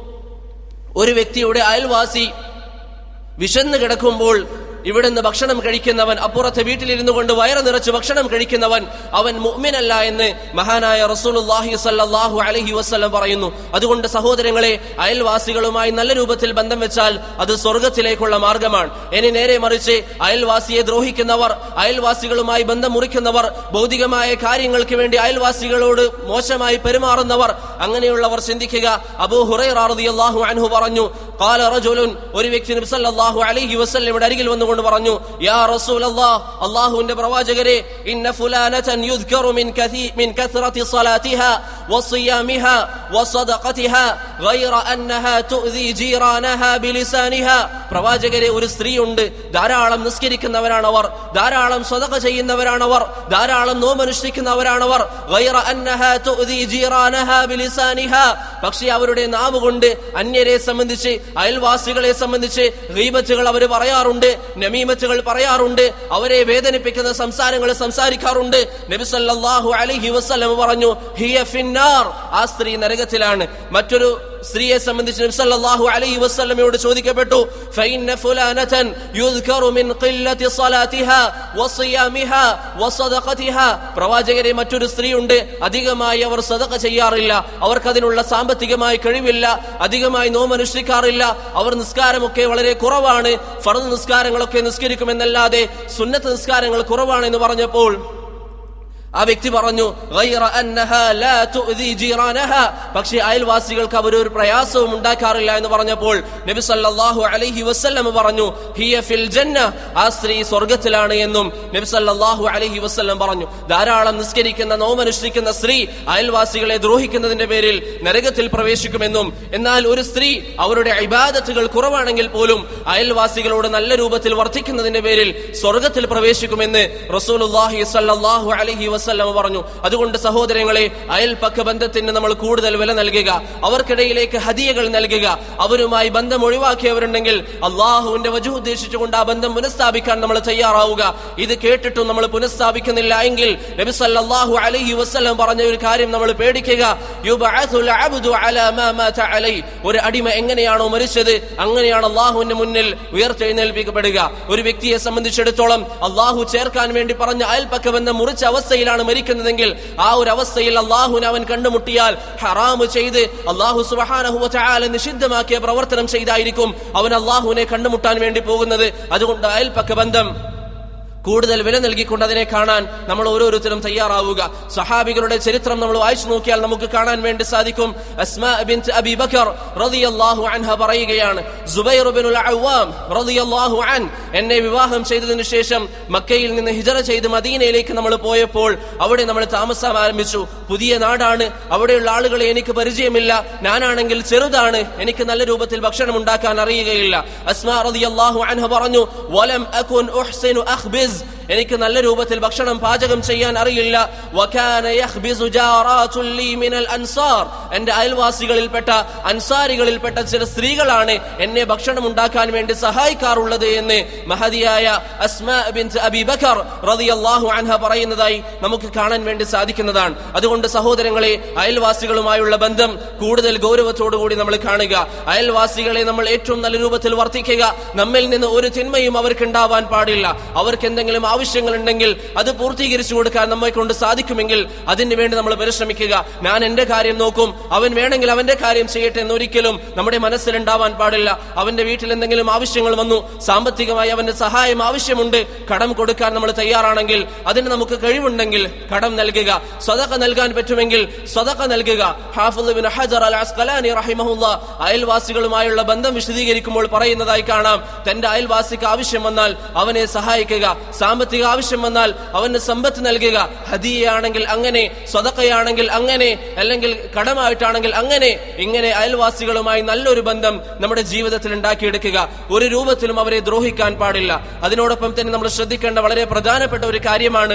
ഒരു വ്യക്തിയുടെ അയൽവാസി വിശന്ന് കിടക്കുമ്പോൾ ഇവിടുന്ന് ഭക്ഷണം കഴിക്കുന്നവൻ അപ്പുറത്തെ വീട്ടിലിരുന്നു കൊണ്ട് വയറ് നിറച്ച് ഭക്ഷണം കഴിക്കുന്നവൻ അവൻ മുഅ്മിനല്ല എന്ന് മഹാനായ റസൂലുള്ളാഹി സല്ലല്ലാഹു അലൈഹി വസല്ലം പറയുന്നു അതുകൊണ്ട് സഹോദരങ്ങളെ അയൽവാസികളുമായി നല്ല രൂപത്തിൽ ബന്ധം വെച്ചാൽ അത് സ്വർഗത്തിലേക്കുള്ള മാർഗമാണ് ഇനി നേരെ മറിച്ച് അയൽവാസിയെ ദ്രോഹിക്കുന്നവർ അയൽവാസികളുമായി ബന്ധം മുറിക്കുന്നവർ ഭൗതികമായ കാര്യങ്ങൾക്ക് വേണ്ടി അയൽവാസികളോട് മോശമായി പെരുമാറുന്നവർ അങ്ങനെയുള്ളവർ ചിന്തിക്കുക അബൂ ഹുറൈറ റളിയല്ലാഹു അൻഹു പറഞ്ഞു ഖാല റജുലുൻ ഒരു വ്യക്തി നബി സല്ലല്ലാഹു അലൈഹി വസല്ലമയുടെ അരികിൽ വന്നുകൊണ്ട് പറഞ്ഞു യാ റസൂലല്ലാഹ് അല്ലാഹുവിന്റെ പ്രവാചകരെ ഇന്ന ഫുലാനതൻ യുദ്കറു മിൻ കഥീ മിൻ കثرة صلاتها وصيامها وصدقتها غير أنها تؤذي جيرانها بلسانها പ്രവാചകരെ ഒരു സ്ത്രീയുണ്ട് ധാരാളം നിസ്കരിക്കുന്നവരാണവർ ധാരാളം സ്വതക ചെയ്യുന്നവരാണവർ ധാരാളം നോമനുഷ്ഠിക്കുന്നവരാണവർ غير أنها تؤذي جيرانها بلسانها പക്ഷേ അവരുടെ നാവ് കൊണ്ട് അന്യരെ സംബന്ധിച്ച് അയൽവാസികളെ സംബന്ധിച്ച് ഗീബത്തുകൾ അവർ പറയാറുണ്ട് നമീമത്തുകൾ പറയാറുണ്ട് അവരെ വേദനിപ്പിക്കുന്ന സംസാരങ്ങൾ സംസാരിക്കാറുണ്ട് നബി സല്ലല്ലാഹു അലൈഹി വസല്ലം പറഞ്ഞു ഹിയ ഫിന്നാർ ആ സ്ത്രീ നരകത്തിലാണ് മറ്റൊരു സ്ത്രീയെ സംബന്ധിച്ച് നബി സല്ലല്ലാഹു അലൈഹി വസല്ലമയോട് ചോദിക്കപ്പെട്ടു ഫൈന ഫുലാനതൻ യുദ്കറു മിൻ ഖില്ലതി സ്വലാത്തിഹാ വസിയാമിഹാ വസദഖതിഹാ പ്രവാചകരെ മറ്റൊരു സ്ത്രീയുണ്ട് അധികമായി അവർ സദഖ ചെയ്യാറില്ല അവർക്ക് അതിനുള്ള സാമ്പത്തികമായി കഴിവില്ല അധികമായി നോമനുഷ്ഠിക്കാറില്ല അവർ നിസ്കാരമൊക്കെ വളരെ കുറവാണ് ഫർദ് നിസ്കാരങ്ങളൊക്കെ നിസ്കരിക്കുമെന്നല്ലാതെ സുന്നത്ത് നിസ്കാരങ്ങൾ കുറവാണെന്ന് പറഞ്ഞപ്പോൾ ആ വ്യക്തി പറഞ്ഞു "ഗൈറ അന്നഹാ ലാ തുഅ്ദി ജീറാനഹാ." പക്ഷേ അയൽവാസികൾക്ക് അവർ ഒരു പ്രയാസവും ഉണ്ടാക്കാറില്ല എന്ന് പറഞ്ഞപ്പോൾ നബി സല്ലല്ലാഹു അലൈഹി വസല്ലം പറഞ്ഞു ഹിയ ഫിൽ ജന്ന ആ സ്ത്രീ സ്വർഗത്തിലാണ് എന്നും നബി സല്ലല്ലാഹു അലൈഹി വസല്ലം പറഞ്ഞു ധാരാളം നിസ്കരിക്കുന്ന നോമനുഷ്ഠിക്കുന്ന സ്ത്രീ അയൽവാസികളെ ദ്രോഹിക്കുന്നതിന്റെ പേരിൽ നരകത്തിൽ പ്രവേശിക്കുമെന്നും എന്നാൽ ഒരു സ്ത്രീ അവരുടെ ഇബാദത്തുകൾ കുറവാണെങ്കിൽ പോലും അയൽവാസികളോട് നല്ല രൂപത്തിൽ വർദ്ധിക്കുന്നതിന്റെ പേരിൽ സ്വർഗത്തിൽ പ്രവേശിക്കുമെന്ന് റസൂലുള്ളാഹി സല്ലല്ലാഹു അലൈഹി വസല്ലം പറഞ്ഞു അതുകൊണ്ട് സഹോദരങ്ങളെ അയൽപക്ക ബന്ധത്തിന് നമ്മൾ കൂടുതൽ വില നൽകുക അവർക്കിടയിലേക്ക് ഹദിയകൾ നൽകുക അവരുമായി ബന്ധം ഒഴിവാക്കിയവരുണ്ടെങ്കിൽ അള്ളാഹുവിന്റെ വജു ഉദ്ദേശിച്ചുകൊണ്ട് ആ ബന്ധം പുനഃസ്ഥാപിക്കാൻ നമ്മൾ തയ്യാറാവുക ഇത് കേട്ടിട്ടും നമ്മൾ പുനഃസ്ഥാപിക്കുന്നില്ല എങ്കിൽ നബി സല്ലല്ലാഹു അലൈഹി വസല്ലം പറഞ്ഞ ഒരു കാര്യം നമ്മൾ പേടിക്കുക യുബഅസുൽ അബ്ദു അലാ മാ മാത അലൈ ഒരു അടിമ എങ്ങനെയാണോ മരിച്ചത് അങ്ങനെയാണ് അള്ളാഹുവിന്റെ മുന്നിൽ ഉയർത്തെഴുന്നേൽപ്പിക്കപ്പെടുക ഒരു വ്യക്തിയെ സംബന്ധിച്ചിടത്തോളം അള്ളാഹു ചേർക്കാൻ വേണ്ടി പറഞ്ഞ അയൽപക്ക ബന്ധം മുറിച്ച അവസ്ഥയിലാണ് മരിക്കുന്നതെങ്കിൽ ആ ഒരു അവസ്ഥയിൽ അള്ളാഹുവിനെ അവൻ കണ്ടുമുട്ടിയാൽ ഹറാമ് ചെയ്ത് അള്ളാഹു സുബഹാനഹുവ ചായാലെ നിഷിദ്ധമാക്കിയ പ്രവർത്തനം ചെയ്തായിരിക്കും അവൻ അള്ളാഹുവിനെ കണ്ടുമുട്ടാൻ വേണ്ടി പോകുന്നത് അതുകൊണ്ട് അയൽപക്ക ബന്ധം കൂടുതൽ വില നൽകിക്കൊണ്ട് അതിനെ കാണാൻ നമ്മൾ ഓരോരുത്തരും തയ്യാറാവുക സഹാബികളുടെ ചരിത്രം നമ്മൾ വായിച്ചു നോക്കിയാൽ നമുക്ക് കാണാൻ വേണ്ടി സാധിക്കും അസ്മാ ബിൻത് അബി ബക്കർ റളിയല്ലാഹു അൻഹ പറയുകയാണ് സുബൈർ ബിനുൽ അവ്വാം റളിയല്ലാഹു അൻ എന്നെ വിവാഹം ചെയ്തതിനു ശേഷം മക്കയിൽ നിന്ന് ഹിജറ ചെയ്ത് മദീനയിലേക്ക് നമ്മൾ പോയപ്പോൾ അവിടെ നമ്മൾ താമസം ആരംഭിച്ചു പുതിയ നാടാണ് അവിടെയുള്ള ആളുകളെ എനിക്ക് പരിചയമില്ല ഞാനാണെങ്കിൽ ചെറുതാണ് എനിക്ക് നല്ല രൂപത്തിൽ ഭക്ഷണം ഉണ്ടാക്കാൻ അറിയുകയില്ല അസ്മാ റളിയല്ലാഹു അൻഹ പറഞ്ഞു വലം അകുൻ ഉഹ്സിനു അഖ്ബിസ് എനിക്ക് നല്ല രൂപത്തിൽ ഭക്ഷണം പാചകം ചെയ്യാൻ അറിയില്ല വകാന യഖ്ബിസു ജാറാത്തുൻ ലീ മിനൽ അൻസാർ എന്റെ അയൽവാസികളിൽപ്പെട്ട അൻസാരികളിൽപ്പെട്ട ചില സ്ത്രീകളാണ് എന്നെ ഭക്ഷണം ഉണ്ടാക്കാൻ വേണ്ടി സഹായിക്കാറുള്ളത് എന്ന് മഹതിയായ അസ്മാ ബിൻത് അബി ബക്കർ റളിയല്ലാഹു അൻഹ പറയുന്നതായി നമുക്ക് കാണാൻ വേണ്ടി സാധിക്കുന്നതാണ് അതുകൊണ്ട് സഹോദരങ്ങളെ അയൽവാസികളുമായുള്ള ബന്ധം കൂടുതൽ ഗൗരവത്തോടുകൂടി നമ്മൾ കാണുക അയൽവാസികളെ നമ്മൾ ഏറ്റവും നല്ല രൂപത്തിൽ വർത്തിക്കുക നമ്മിൽ നിന്ന് ഒരു തിന്മയും അവർക്ക് ഉണ്ടാവാൻ പാടില്ല അവർക്ക് എന്തെങ്കിലും ആവശ്യങ്ങൾ ഉണ്ടെങ്കിൽ അത് പൂർത്തീകരിച്ചു കൊടുക്കാൻ നമ്മെ കൊണ്ട് സാധിക്കുമെങ്കിൽ അതിന് വേണ്ടി നമ്മൾ പരിശ്രമിക്കുക ഞാൻ എന്റെ കാര്യം നോക്കും അവൻ വേണമെങ്കിൽ അവന്റെ കാര്യം ചെയ്യട്ടെ എന്നൊരിക്കലും നമ്മുടെ മനസ്സിലുണ്ടാവാൻ പാടില്ല അവന്റെ വീട്ടിൽ എന്തെങ്കിലും ആവശ്യങ്ങൾ വന്നു സാമ്പത്തികമായി അവന്റെ സഹായം ആവശ്യമുണ്ട് കടം കൊടുക്കാൻ നമ്മൾ തയ്യാറാണെങ്കിൽ അതിന് നമുക്ക് കഴിവുണ്ടെങ്കിൽ കടം നൽകുക സ്വതക്ക നൽകാൻ പറ്റുമെങ്കിൽ സ്വതക്ക നൽകുക ഹാഫിദ് ബിൻ ഹജർ അൽ അസ്കലാനി റഹിമഹുല്ല അയൽവാസികളുമായുള്ള ബന്ധം വിശദീകരിക്കുമ്പോൾ പറയുന്നതായി കാണാം തന്റെ അയൽവാസിക്ക് ആവശ്യം വന്നാൽ അവനെ സഹായിക്കുക സാമ്പത്തിക ആവശ്യം വന്നാൽ അവന് സമ്പത്ത് നൽകുക ഹദിയയാണെങ്കിൽ അങ്ങനെ സ്വതക്കയാണെങ്കിൽ അങ്ങനെ അല്ലെങ്കിൽ കടമായിട്ടാണെങ്കിൽ അങ്ങനെ ഇങ്ങനെ അയൽവാസികളുമായി നല്ലൊരു ബന്ധം നമ്മുടെ ജീവിതത്തിൽ ഉണ്ടാക്കിയെടുക്കുക ഒരു രൂപത്തിലും അവരെ ദ്രോഹിക്കാൻ പാടില്ല അതിനോടൊപ്പം തന്നെ നമ്മൾ ശ്രദ്ധിക്കേണ്ട വളരെ പ്രധാനപ്പെട്ട ഒരു കാര്യമാണ്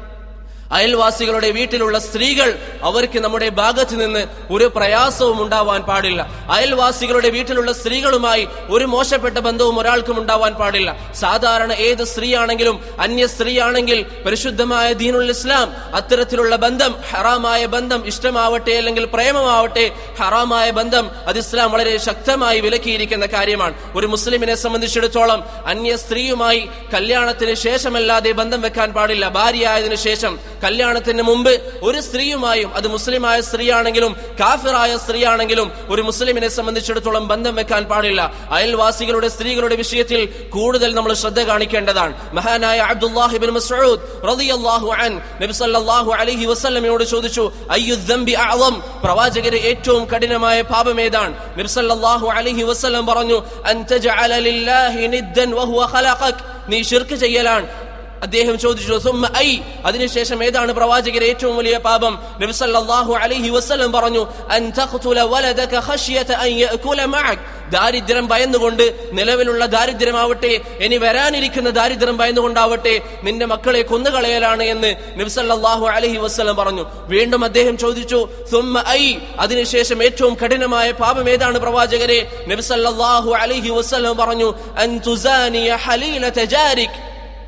അയൽവാസികളുടെ വീട്ടിലുള്ള സ്ത്രീകൾ അവർക്ക് നമ്മുടെ ഭാഗത്ത് നിന്ന് ഒരു പ്രയാസവും ഉണ്ടാവാൻ പാടില്ല അയൽവാസികളുടെ വീട്ടിലുള്ള സ്ത്രീകളുമായി ഒരു മോശപ്പെട്ട ബന്ധവും ഒരാൾക്കും ഉണ്ടാവാൻ പാടില്ല സാധാരണ ഏത് സ്ത്രീയാണെങ്കിലും അന്യ സ്ത്രീയാണെങ്കിൽ പരിശുദ്ധമായ ദീനുൽ ഇസ്ലാം അത്തരത്തിലുള്ള ബന്ധം ഹറാമായ ബന്ധം ഇഷ്ടമാവട്ടെ അല്ലെങ്കിൽ പ്രേമമാവട്ടെ ഹറാമായ ബന്ധം അത് ഇസ്ലാം വളരെ ശക്തമായി വിലക്കിയിരിക്കുന്ന കാര്യമാണ് ഒരു മുസ്ലിമിനെ സംബന്ധിച്ചിടത്തോളം അന്യ സ്ത്രീയുമായി കല്യാണത്തിന് ശേഷമല്ലാതെ ബന്ധം വെക്കാൻ പാടില്ല ഭാര്യയായതിനു ശേഷം കല്യാണത്തിന് മുമ്പ് ഒരു സ്ത്രീയുമായും അത് മുസ്ലിമായ സ്ത്രീയാണെങ്കിലും കാഫിറായ സ്ത്രീയാണെങ്കിലും ഒരു മുസ്ലിമിനെ സംബന്ധിച്ചിടത്തോളം ബന്ധം വെക്കാൻ പാടില്ല അയൽവാസികളുടെ സ്ത്രീകളുടെ വിഷയത്തിൽ കൂടുതൽ നമ്മൾ ശ്രദ്ധ കാണിക്കേണ്ടതാണ് മഹാനായ അബ്ദുല്ലാഹിബിൻ മസ്ഊദ് റളിയല്ലാഹു അൻ നബി സല്ലല്ലാഹു അലൈഹി വസല്ലമയോട് ചോദിച്ചു അയ്യു ദംബി അഅളം പ്രവാചകരെ ഏറ്റവും കഠിനമായ പാപം ഏതാണ് നബി സല്ലല്ലാഹു അലൈഹി വസല്ലം പറഞ്ഞു അൻ തജഅല ലില്ലാഹി നിദ്ദൻ വഹുവ ഖലഖക് നീ ശിർക്ക് ചെയ്യലാണ് അദ്ദേഹം ചോദിച്ചു സുമ്മ ഐ അതിനുശേഷം ഏതാണ് പ്രവാചകരെ ഏറ്റവും വലിയ പാപം നബി സല്ലല്ലാഹു അലൈഹി വസല്ലം പറഞ്ഞു അൻ തഖ്തുല വലദക ഖശ്യത അൻ യഅകുല മഅക് ദാരിദ്ര്യം ഭയന്നുകൊണ്ട് നിലവിലുള്ള ദാരിദ്ര്യമാവട്ടെ ഇനി വരാനിരിക്കുന്ന ദാരിദ്ര്യം ഭയന്നുകൊണ്ടാവട്ടെ നിന്റെ മക്കളെ കൊന്നുകളയലാണ് എന്ന് നബി സല്ലല്ലാഹു അലൈഹി വസല്ലം പറഞ്ഞു വീണ്ടും അദ്ദേഹം ചോദിച്ചു സുമ്മ ഐ അതിനുശേഷം ഏറ്റവും കഠിനമായ പാപം ഏതാണ് പ്രവാചകരെ നബി സല്ലല്ലാഹു അലൈഹി വസല്ലം പറഞ്ഞു അൻ തുസാനിയ ഹലീലത ജാരിക്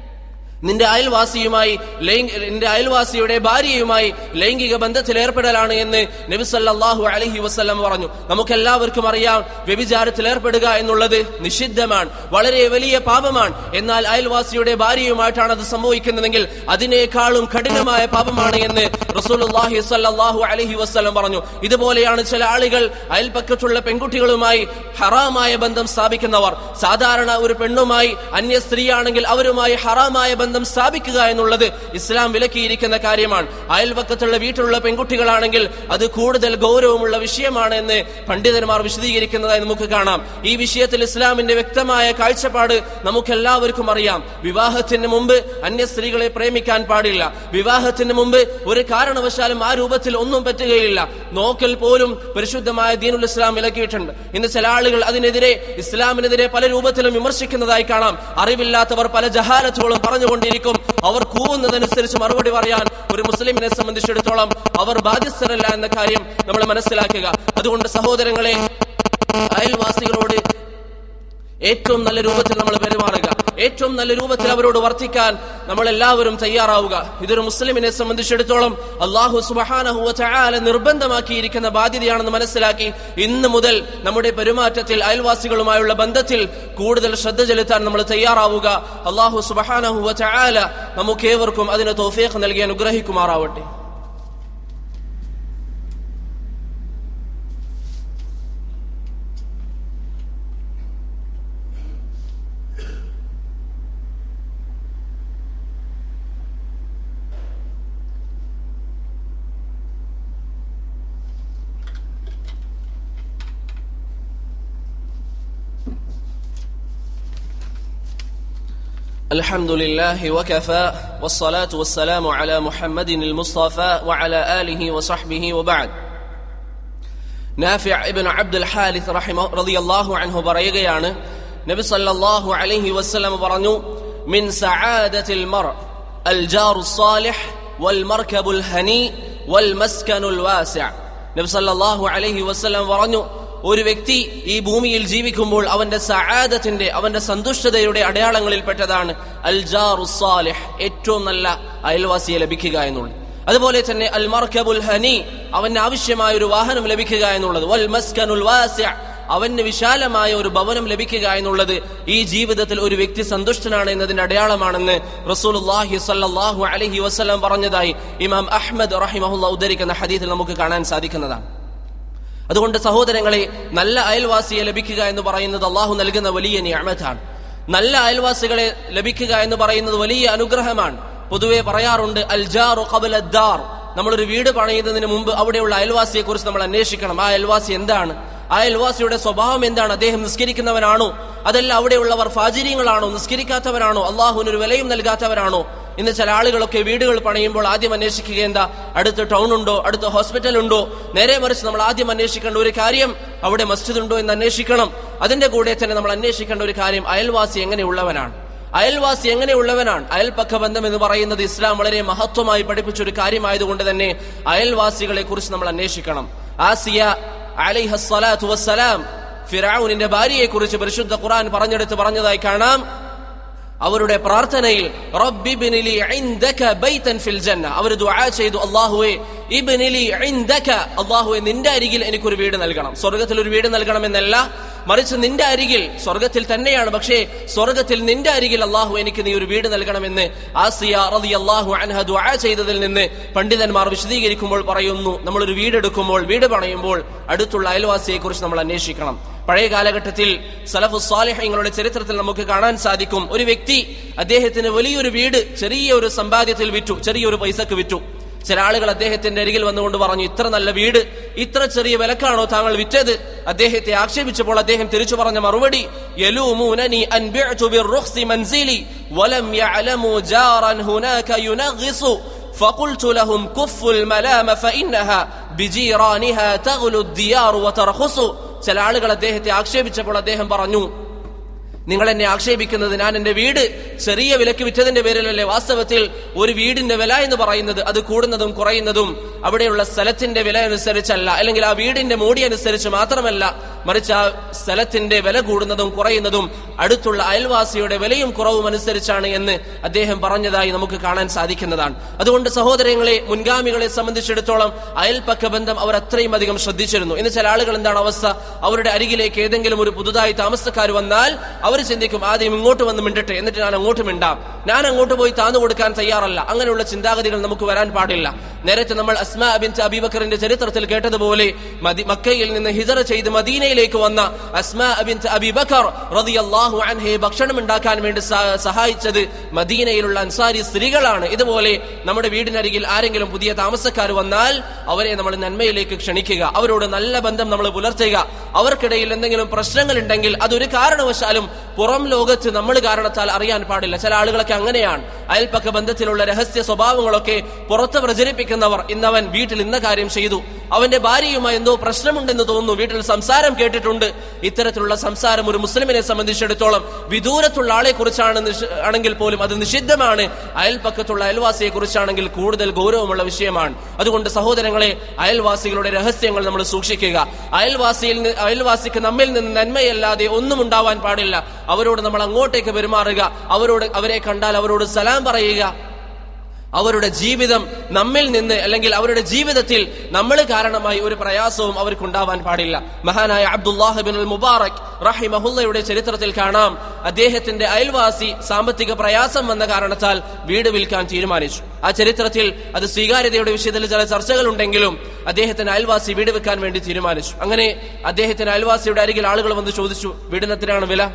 നിന്റെ അയൽവാസിയുമായി ലൈംഗ- നിന്റെ അയൽവാസിയുടെ ഭാര്യയുമായി ലൈംഗിക ബന്ധത്തിൽ ഏർപ്പെടലാണ് എന്ന് നബി സല്ലല്ലാഹു അലൈഹി വസല്ലം പറഞ്ഞു നമുക്കെല്ലാവർക്കും അറിയാം വ്യഭിചാരത്തിൽ ഏർപ്പെടുക എന്നുള്ളത് നിഷിദ്ധമാണ് വളരെ വലിയ പാപമാണ് എന്നാൽ അയൽവാസിയുടെ ഭാര്യയുമായിട്ടാണ് അത് സംഭവിക്കുന്നതെങ്കിൽ അതിനേക്കാളും കഠിനമായ പാപമാണ് എന്ന് റസൂലുള്ളാഹി സ്വല്ലല്ലാഹു അലൈഹി വസല്ലം പറഞ്ഞു ഇതുപോലെയാണ് ചില ആളുകൾ അയൽപക്കത്തുള്ള പെൺകുട്ടികളുമായി ഹറാമായ ബന്ധം സ്ഥാപിക്കുന്നവർ സാധാരണ ഒരു പെണ്ണുമായി അന്യ സ്ത്രീയാണെങ്കിൽ അവരുമായി ഹറാമായ ബന്ധം ബന്ധം സ്ഥാപിക്കുക എന്നുള്ളത് ഇസ്ലാം വിലക്കിയിരിക്കുന്ന കാര്യമാണ് അയൽപക്കത്തുള്ള വീട്ടിലുള്ള പെൺകുട്ടികളാണെങ്കിൽ അത് കൂടുതൽ ഗൗരവമുള്ള വിഷയമാണ് എന്ന് പണ്ഡിതന്മാർ വിശദീകരിക്കുന്നതായി നമുക്ക് കാണാം ഈ വിഷയത്തിൽ ഇസ്ലാമിന്റെ വ്യക്തമായ കാഴ്ചപ്പാട് നമുക്കെല്ലാവർക്കും അറിയാം വിവാഹത്തിന് മുമ്പ് അന്യ സ്ത്രീകളെ പ്രേമിക്കാൻ പാടില്ല വിവാഹത്തിന് മുമ്പ് ഒരു കാരണവശാലും ആ രൂപത്തിൽ ഒന്നും പറ്റുകയില്ല നോക്കൽ പോലും പരിശുദ്ധമായ ദീനുൽ ഇസ്ലാം വിലക്കിയിട്ടുണ്ട് ഇന്ന് ചില ആളുകൾ അതിനെതിരെ ഇസ്ലാമിനെതിരെ പല രൂപത്തിലും വിമർശിക്കുന്നതായി കാണാം അറിവില്ലാത്തവർ പല ജഹാലത്തുകളും പറഞ്ഞുകൊണ്ടിരിക്കും അവർ കൂവുന്നതനുസരിച്ച് മറുപടി പറയാൻ ഒരു മുസ്ലിമിനെ സംബന്ധിച്ചിടത്തോളം അവർ ബാധ്യസ്ഥരല്ല എന്ന കാര്യം നമ്മൾ മനസ്സിലാക്കുക അതുകൊണ്ട് സഹോദരങ്ങളെ അയൽവാസികളോട് ഏറ്റവും നല്ല രൂപത്തിൽ നമ്മൾ പെരുമാറുക ഏറ്റവും നല്ല രൂപത്തിൽ അവരോട് വർത്തിക്കാൻ നമ്മൾ എല്ലാവരും തയ്യാറാവുക ഇതൊരു മുസ്ലിമിനെ സംബന്ധിച്ചിടത്തോളം അള്ളാഹു സുബഹാനഹുവ ചായാല നിർബന്ധമാക്കിയിരിക്കുന്ന ബാധ്യതയാണെന്ന് മനസ്സിലാക്കി ഇന്ന് മുതൽ നമ്മുടെ പെരുമാറ്റത്തിൽ അയൽവാസികളുമായുള്ള ബന്ധത്തിൽ കൂടുതൽ ശ്രദ്ധ ചെലുത്താൻ നമ്മൾ തയ്യാറാവുക അള്ളാഹു സുബഹാനഹുവ ചായാല നമുക്കേവർക്കും അതിന് തോഫീഖ് നൽകി അനുഗ്രഹിക്കുമാറാവട്ടെ الحمد لله وكفى والصلاة والسلام على محمد المصطفى وعلى آله وصحبه وبعد നാഫിഅ ഇബ്നു അബ്ദുൽ ഹാരിസ് റഹിമ റളിയല്ലാഹു അൻഹു പറയുകയാണ് നബി സല്ലല്ലാഹു അലൈഹി വസല്ലം പറഞ്ഞു മിൻ സആദത്തിൽ മർ അൽ ജാറു സാലിഹ് വൽ മർകബുൽ ഹനി വൽ മസ്കനുൽ വാസിഅ നബി സല്ലല്ലാഹു അലൈഹി വസല്ലം പറഞ്ഞു ഒരു വ്യക്തി ഈ ഭൂമിയിൽ ജീവിക്കുമ്പോൾ അവന്റെ സആദത്തിന്റെ അവന്റെ സന്തുഷ്ടതയുടെ അടയാളങ്ങളിൽപ്പെട്ടതാണ് അൽ ജാറു സാലിഹ് ഏറ്റവും നല്ല അയൽവാസിയെ ലഭിക്കുക എന്നുള്ളത് അതുപോലെ തന്നെ അൽ മർക്കബുൽ ഹനി അവന് ആവശ്യമായ ഒരു വാഹനം ലഭിക്കുക എന്നുള്ളത് വൽ മസ്കനുൽ വാസിഅ അവന് വിശാലമായ ഒരു ഭവനം ലഭിക്കുക എന്നുള്ളത് ഈ ജീവിതത്തിൽ ഒരു വ്യക്തി സന്തുഷ്ടനാണ് എന്നതിന്റെ അടയാളമാണെന്ന് റസൂലുള്ളാഹി സ്വല്ലല്ലാഹു അലൈഹി വസല്ലം പറഞ്ഞതായി ഇമാം അഹ്മദ് റഹിമഹുല്ല ഉദ്ധരിക്കുന്ന ഹദീസിൽ നമുക്ക് കാണാൻ സാധിക്കുന്നതാണ് അതുകൊണ്ട് സഹോദരങ്ങളെ നല്ല അയൽവാസിയെ ലഭിക്കുക എന്ന് പറയുന്നത് അള്ളാഹു നൽകുന്ന വലിയ നിയമത്താണ് നല്ല അയൽവാസികളെ ലഭിക്കുക എന്ന് പറയുന്നത് വലിയ അനുഗ്രഹമാണ് പൊതുവെ പറയാറുണ്ട് അൽജാറു ഖബലദ്ദാർ നമ്മളൊരു വീട് പണിയുന്നതിന് മുമ്പ് അവിടെയുള്ള അയൽവാസിയെ കുറിച്ച് നമ്മൾ അന്വേഷിക്കണം ആ അയൽവാസി എന്താണ് ആ അയൽവാസിയുടെ സ്വഭാവം എന്താണ് അദ്ദേഹം നിസ്കരിക്കുന്നവനാണോ അതല്ല അവിടെയുള്ളവർ ഫാചിര്യങ്ങളാണോ നിസ്കരിക്കാത്തവരാണോ അള്ളാഹുവിന് ഒരു വിലയും നൽകാത്തവരാണോ ഇന്ന് ചില ആളുകളൊക്കെ വീടുകൾ പണിയുമ്പോൾ ആദ്യം അന്വേഷിക്കുക എന്താ അടുത്ത് ടൗൺ ഉണ്ടോ അടുത്ത് ഹോസ്പിറ്റൽ ഉണ്ടോ നേരെ മറിച്ച് നമ്മൾ ആദ്യം അന്വേഷിക്കേണ്ട ഒരു കാര്യം അവിടെ മസ്ജിദ് ഉണ്ടോ എന്ന് അന്വേഷിക്കണം അതിന്റെ കൂടെ തന്നെ നമ്മൾ അന്വേഷിക്കേണ്ട ഒരു കാര്യം അയൽവാസി എങ്ങനെയുള്ളവനാണ് അയൽവാസി എങ്ങനെയുള്ളവനാണ് അയൽപക്ക ബന്ധം എന്ന് പറയുന്നത് ഇസ്ലാം വളരെ മഹത്വമായി പഠിപ്പിച്ച ഒരു കാര്യമായതുകൊണ്ട് തന്നെ അയൽവാസികളെ കുറിച്ച് നമ്മൾ അന്വേഷിക്കണം ആസിയ അലൈഹസ്സലാത്തു വസ്സലാം ഫിറൌനിന്റെ ഭാര്യയെ കുറിച്ച് പരിശുദ്ധ ഖുർആൻ പറഞ്ഞെടുത്ത് പറഞ്ഞതായി കാണാം അവരുടെ പ്രാർത്ഥനയിൽ റബ്ബിബ്നിലി ഇൻദക ബൈതൻ ഫിൽ ജന്ന അവർ ദുആ ചെയ്തു അല്ലാഹുവേ ഇബ്നിലി ഇൻദക അല്ലാഹുവേ നിന്റെ അരികിൽ എനിക്കൊരു വീട് നൽകണം സ്വർഗ്ഗത്തിൽ ഒരു വീട് നൽകണം എന്നല്ല മറിച്ച് നിന്റെ അരികിൽ സ്വർഗത്തിൽ തന്നെയാണ് പക്ഷേ സ്വർഗത്തിൽ നിന്റെ അരികിൽ അള്ളാഹു എനിക്ക് നീ ഒരു വീട് നൽകണമെന്ന് ആസിയ റതി അള്ളാഹു അൻഹ ദുആ ചെയ്തതിൽ നിന്ന് പണ്ഡിതന്മാർ വിശദീകരിക്കുമ്പോൾ പറയുന്നു നമ്മളൊരു വീടെടുക്കുമ്പോൾ വീട് പണയുമ്പോൾ അടുത്തുള്ള അയൽവാസിയെ കുറിച്ച് നമ്മൾ അന്വേഷിക്കണം പഴയ കാലഘട്ടത്തിൽ സലഫു സാലിഹങ്ങളുടെ ചരിത്രത്തിൽ നമുക്ക് കാണാൻ സാധിക്കും ഒരു വ്യക്തി അദ്ദേഹത്തിന് വലിയൊരു വീട് ചെറിയ ഒരു സമ്പാദ്യത്തിൽ വിറ്റു ചെറിയൊരു പൈസക്ക് വിറ്റു ചില ആളുകൾ അദ്ദേഹത്തിന്റെ അരികിൽ വന്നുകൊണ്ട് പറഞ്ഞു ഇത്ര നല്ല വീട് ഇത്ര ചെറിയ വിലക്കാണോ താങ്കൾ വിറ്റത് അദ്ദേഹത്തെ ആക്ഷേപിച്ചപ്പോൾ അദ്ദേഹം തിരിച്ചു പറഞ്ഞ മറുപടി യലൂമൂനനി അൻ ബിഅ്തു ബിർറുഖ്സി മൻസിലി വലം യഅലമു ജാറൻ ഹുനാക യുനഗ്ഹിസു فقلت لهم كفوا الملام فإنها بجيرانها تغلو الديار وترخص ചില ആളുകൾ അദ്ദേഹത്തെ ആക്ഷേപിച്ചപ്പോൾ അദ്ദേഹം പറഞ്ഞു നിങ്ങൾ എന്നെ ആക്ഷേപിക്കുന്നത് ഞാൻ എന്റെ വീട് ചെറിയ വിലക്ക് വിറ്റതിന്റെ പേരിലല്ലേ വാസ്തവത്തിൽ ഒരു വീടിന്റെ വില എന്ന് പറയുന്നത് അത് കൂടുന്നതും കുറയുന്നതും അവിടെയുള്ള സ്ഥലത്തിന്റെ വില അനുസരിച്ചല്ല അല്ലെങ്കിൽ ആ വീടിന്റെ മൂടി അനുസരിച്ച് മാത്രമല്ല മറിച്ച് ആ സ്ഥലത്തിന്റെ വില കൂടുന്നതും കുറയുന്നതും അടുത്തുള്ള അയൽവാസിയുടെ വിലയും കുറവും അനുസരിച്ചാണ് എന്ന് അദ്ദേഹം പറഞ്ഞതായി നമുക്ക് കാണാൻ സാധിക്കുന്നതാണ് അതുകൊണ്ട് സഹോദരങ്ങളെ മുൻഗാമികളെ സംബന്ധിച്ചിടത്തോളം അയൽപക്ക ബന്ധം അവർ അത്രയും അധികം ശ്രദ്ധിച്ചിരുന്നു ഇന്ന് ചില ആളുകൾ എന്താണ് അവസ്ഥ അവരുടെ അരികിലേക്ക് ഏതെങ്കിലും ഒരു പുതുതായി താമസക്കാർ വന്നാൽ അവർ ചിന്തിക്കും ആദ്യം ഇങ്ങോട്ട് വന്ന് മിണ്ടട്ടെ എന്നിട്ട് ഞാൻ അങ്ങോട്ട് മിണ്ടാം ഞാൻ അങ്ങോട്ട് പോയി താന്നു കൊടുക്കാൻ തയ്യാറല്ല അങ്ങനെയുള്ള ചിന്താഗതികൾ നമുക്ക് വരാൻ പാടില്ല നേരത്തെ നമ്മൾ അസ്മാ ബിൻ അബിബക്കറിന്റെ ചരിത്രത്തിൽ കേട്ടതുപോലെ മദി- മക്കയിൽ നിന്ന് ഹിജറ ചെയ്ത് മദീനയിലേക്ക് വന്ന അസ്മാ ബിൻ അബിബക്കർ റളിയല്ലാഹു അൻഹയെ ഭക്ഷണം ഉണ്ടാക്കാൻ വേണ്ടി സ- സഹായിച്ചത് മദീനയിലുള്ള അൻസാരി സ്ത്രീകളാണ് ഇതുപോലെ നമ്മുടെ വീടിനരികിൽ ആരെങ്കിലും പുതിയ താമസക്കാർ വന്നാൽ അവരെ നമ്മൾ നന്മയിലേക്ക് ക്ഷണിക്കുക അവരോട് നല്ല ബന്ധം നമ്മൾ പുലർത്തുക അവർക്കിടയിൽ എന്തെങ്കിലും പ്രശ്നങ്ങൾ ഉണ്ടെങ്കിൽ അതൊരു കാരണവശാലും പുറം ലോകത്ത് നമ്മൾ കാരണത്താൽ അറിയാൻ പാടില്ല ചില ആളുകളൊക്കെ അങ്ങനെയാണ് അയൽപ്പക്ക ബന്ധത്തിലുള്ള രഹസ്യ സ്വഭാവങ്ങളൊക്കെ പുറത്ത് പ്രചരിപ്പിക്കുന്നവർ ഇന്നവൻ വീട്ടിൽ ഇന്ന കാര്യം ചെയ്തു അവന്റെ ഭാര്യയുമായി എന്തോ പ്രശ്നമുണ്ടെന്ന് തോന്നുന്നു വീട്ടിൽ സംസാരം കേട്ടിട്ടുണ്ട് ഇത്തരത്തിലുള്ള സംസാരം ഒരു മുസ്ലിമിനെ സംബന്ധിച്ചിടത്തോളം വിദൂരത്തുള്ള ആളെ കുറിച്ചാണ് നിഷ്- ആണെങ്കിൽ പോലും അത് നിഷിദ്ധമാണ് അയൽപ്പക്കത്തുള്ള അയൽവാസിയെ കുറിച്ചാണെങ്കിൽ കൂടുതൽ ഗൗരവമുള്ള വിഷയമാണ് അതുകൊണ്ട് സഹോദരങ്ങളെ അയൽവാസികളുടെ രഹസ്യങ്ങൾ നമ്മൾ സൂക്ഷിക്കുക അയൽവാസിയിൽ നി- അയൽവാസിക്ക് നമ്മിൽ നിന്ന് നന്മയല്ലാതെ ഒന്നും ഉണ്ടാവാൻ പാടില്ല അവരോട് നമ്മൾ അങ്ങോട്ടേക്ക് പെരുമാറുക അവരോട് അവരെ കണ്ടാൽ അവരോട് സലാം പറയുക അവരുടെ ജീവിതം നമ്മിൽ നിന്ന് അല്ലെങ്കിൽ അവരുടെ ജീവിതത്തിൽ നമ്മൾ കാരണമായി ഒരു പ്രയാസവും അവർക്കുണ്ടാവാൻ പാടില്ല മഹാനായ അബ്ദുല്ലാഹിബിൻ മുബാറക് റഹിമഹുല്ലയുടെ ചരിത്രത്തിൽ കാണാം അദ്ദേഹത്തിന്റെ അയൽവാസി സാമ്പത്തിക പ്രയാസം വന്ന കാരണത്താൽ വീട് വിൽക്കാൻ തീരുമാനിച്ചു ആ ചരിത്രത്തിൽ അത് സ്വീകാര്യതയുടെ വിഷയത്തിൽ ചില ചർച്ചകളുണ്ടെങ്കിലും അദ്ദേഹത്തിന് അയൽവാസി വീട് വെക്കാൻ വേണ്ടി തീരുമാനിച്ചു അങ്ങനെ അദ്ദേഹത്തിന് അയൽവാസിയുടെ അരികിൽ ആളുകൾ വന്ന് ചോദിച്ചു വീടിന് എത്രയാണ് വില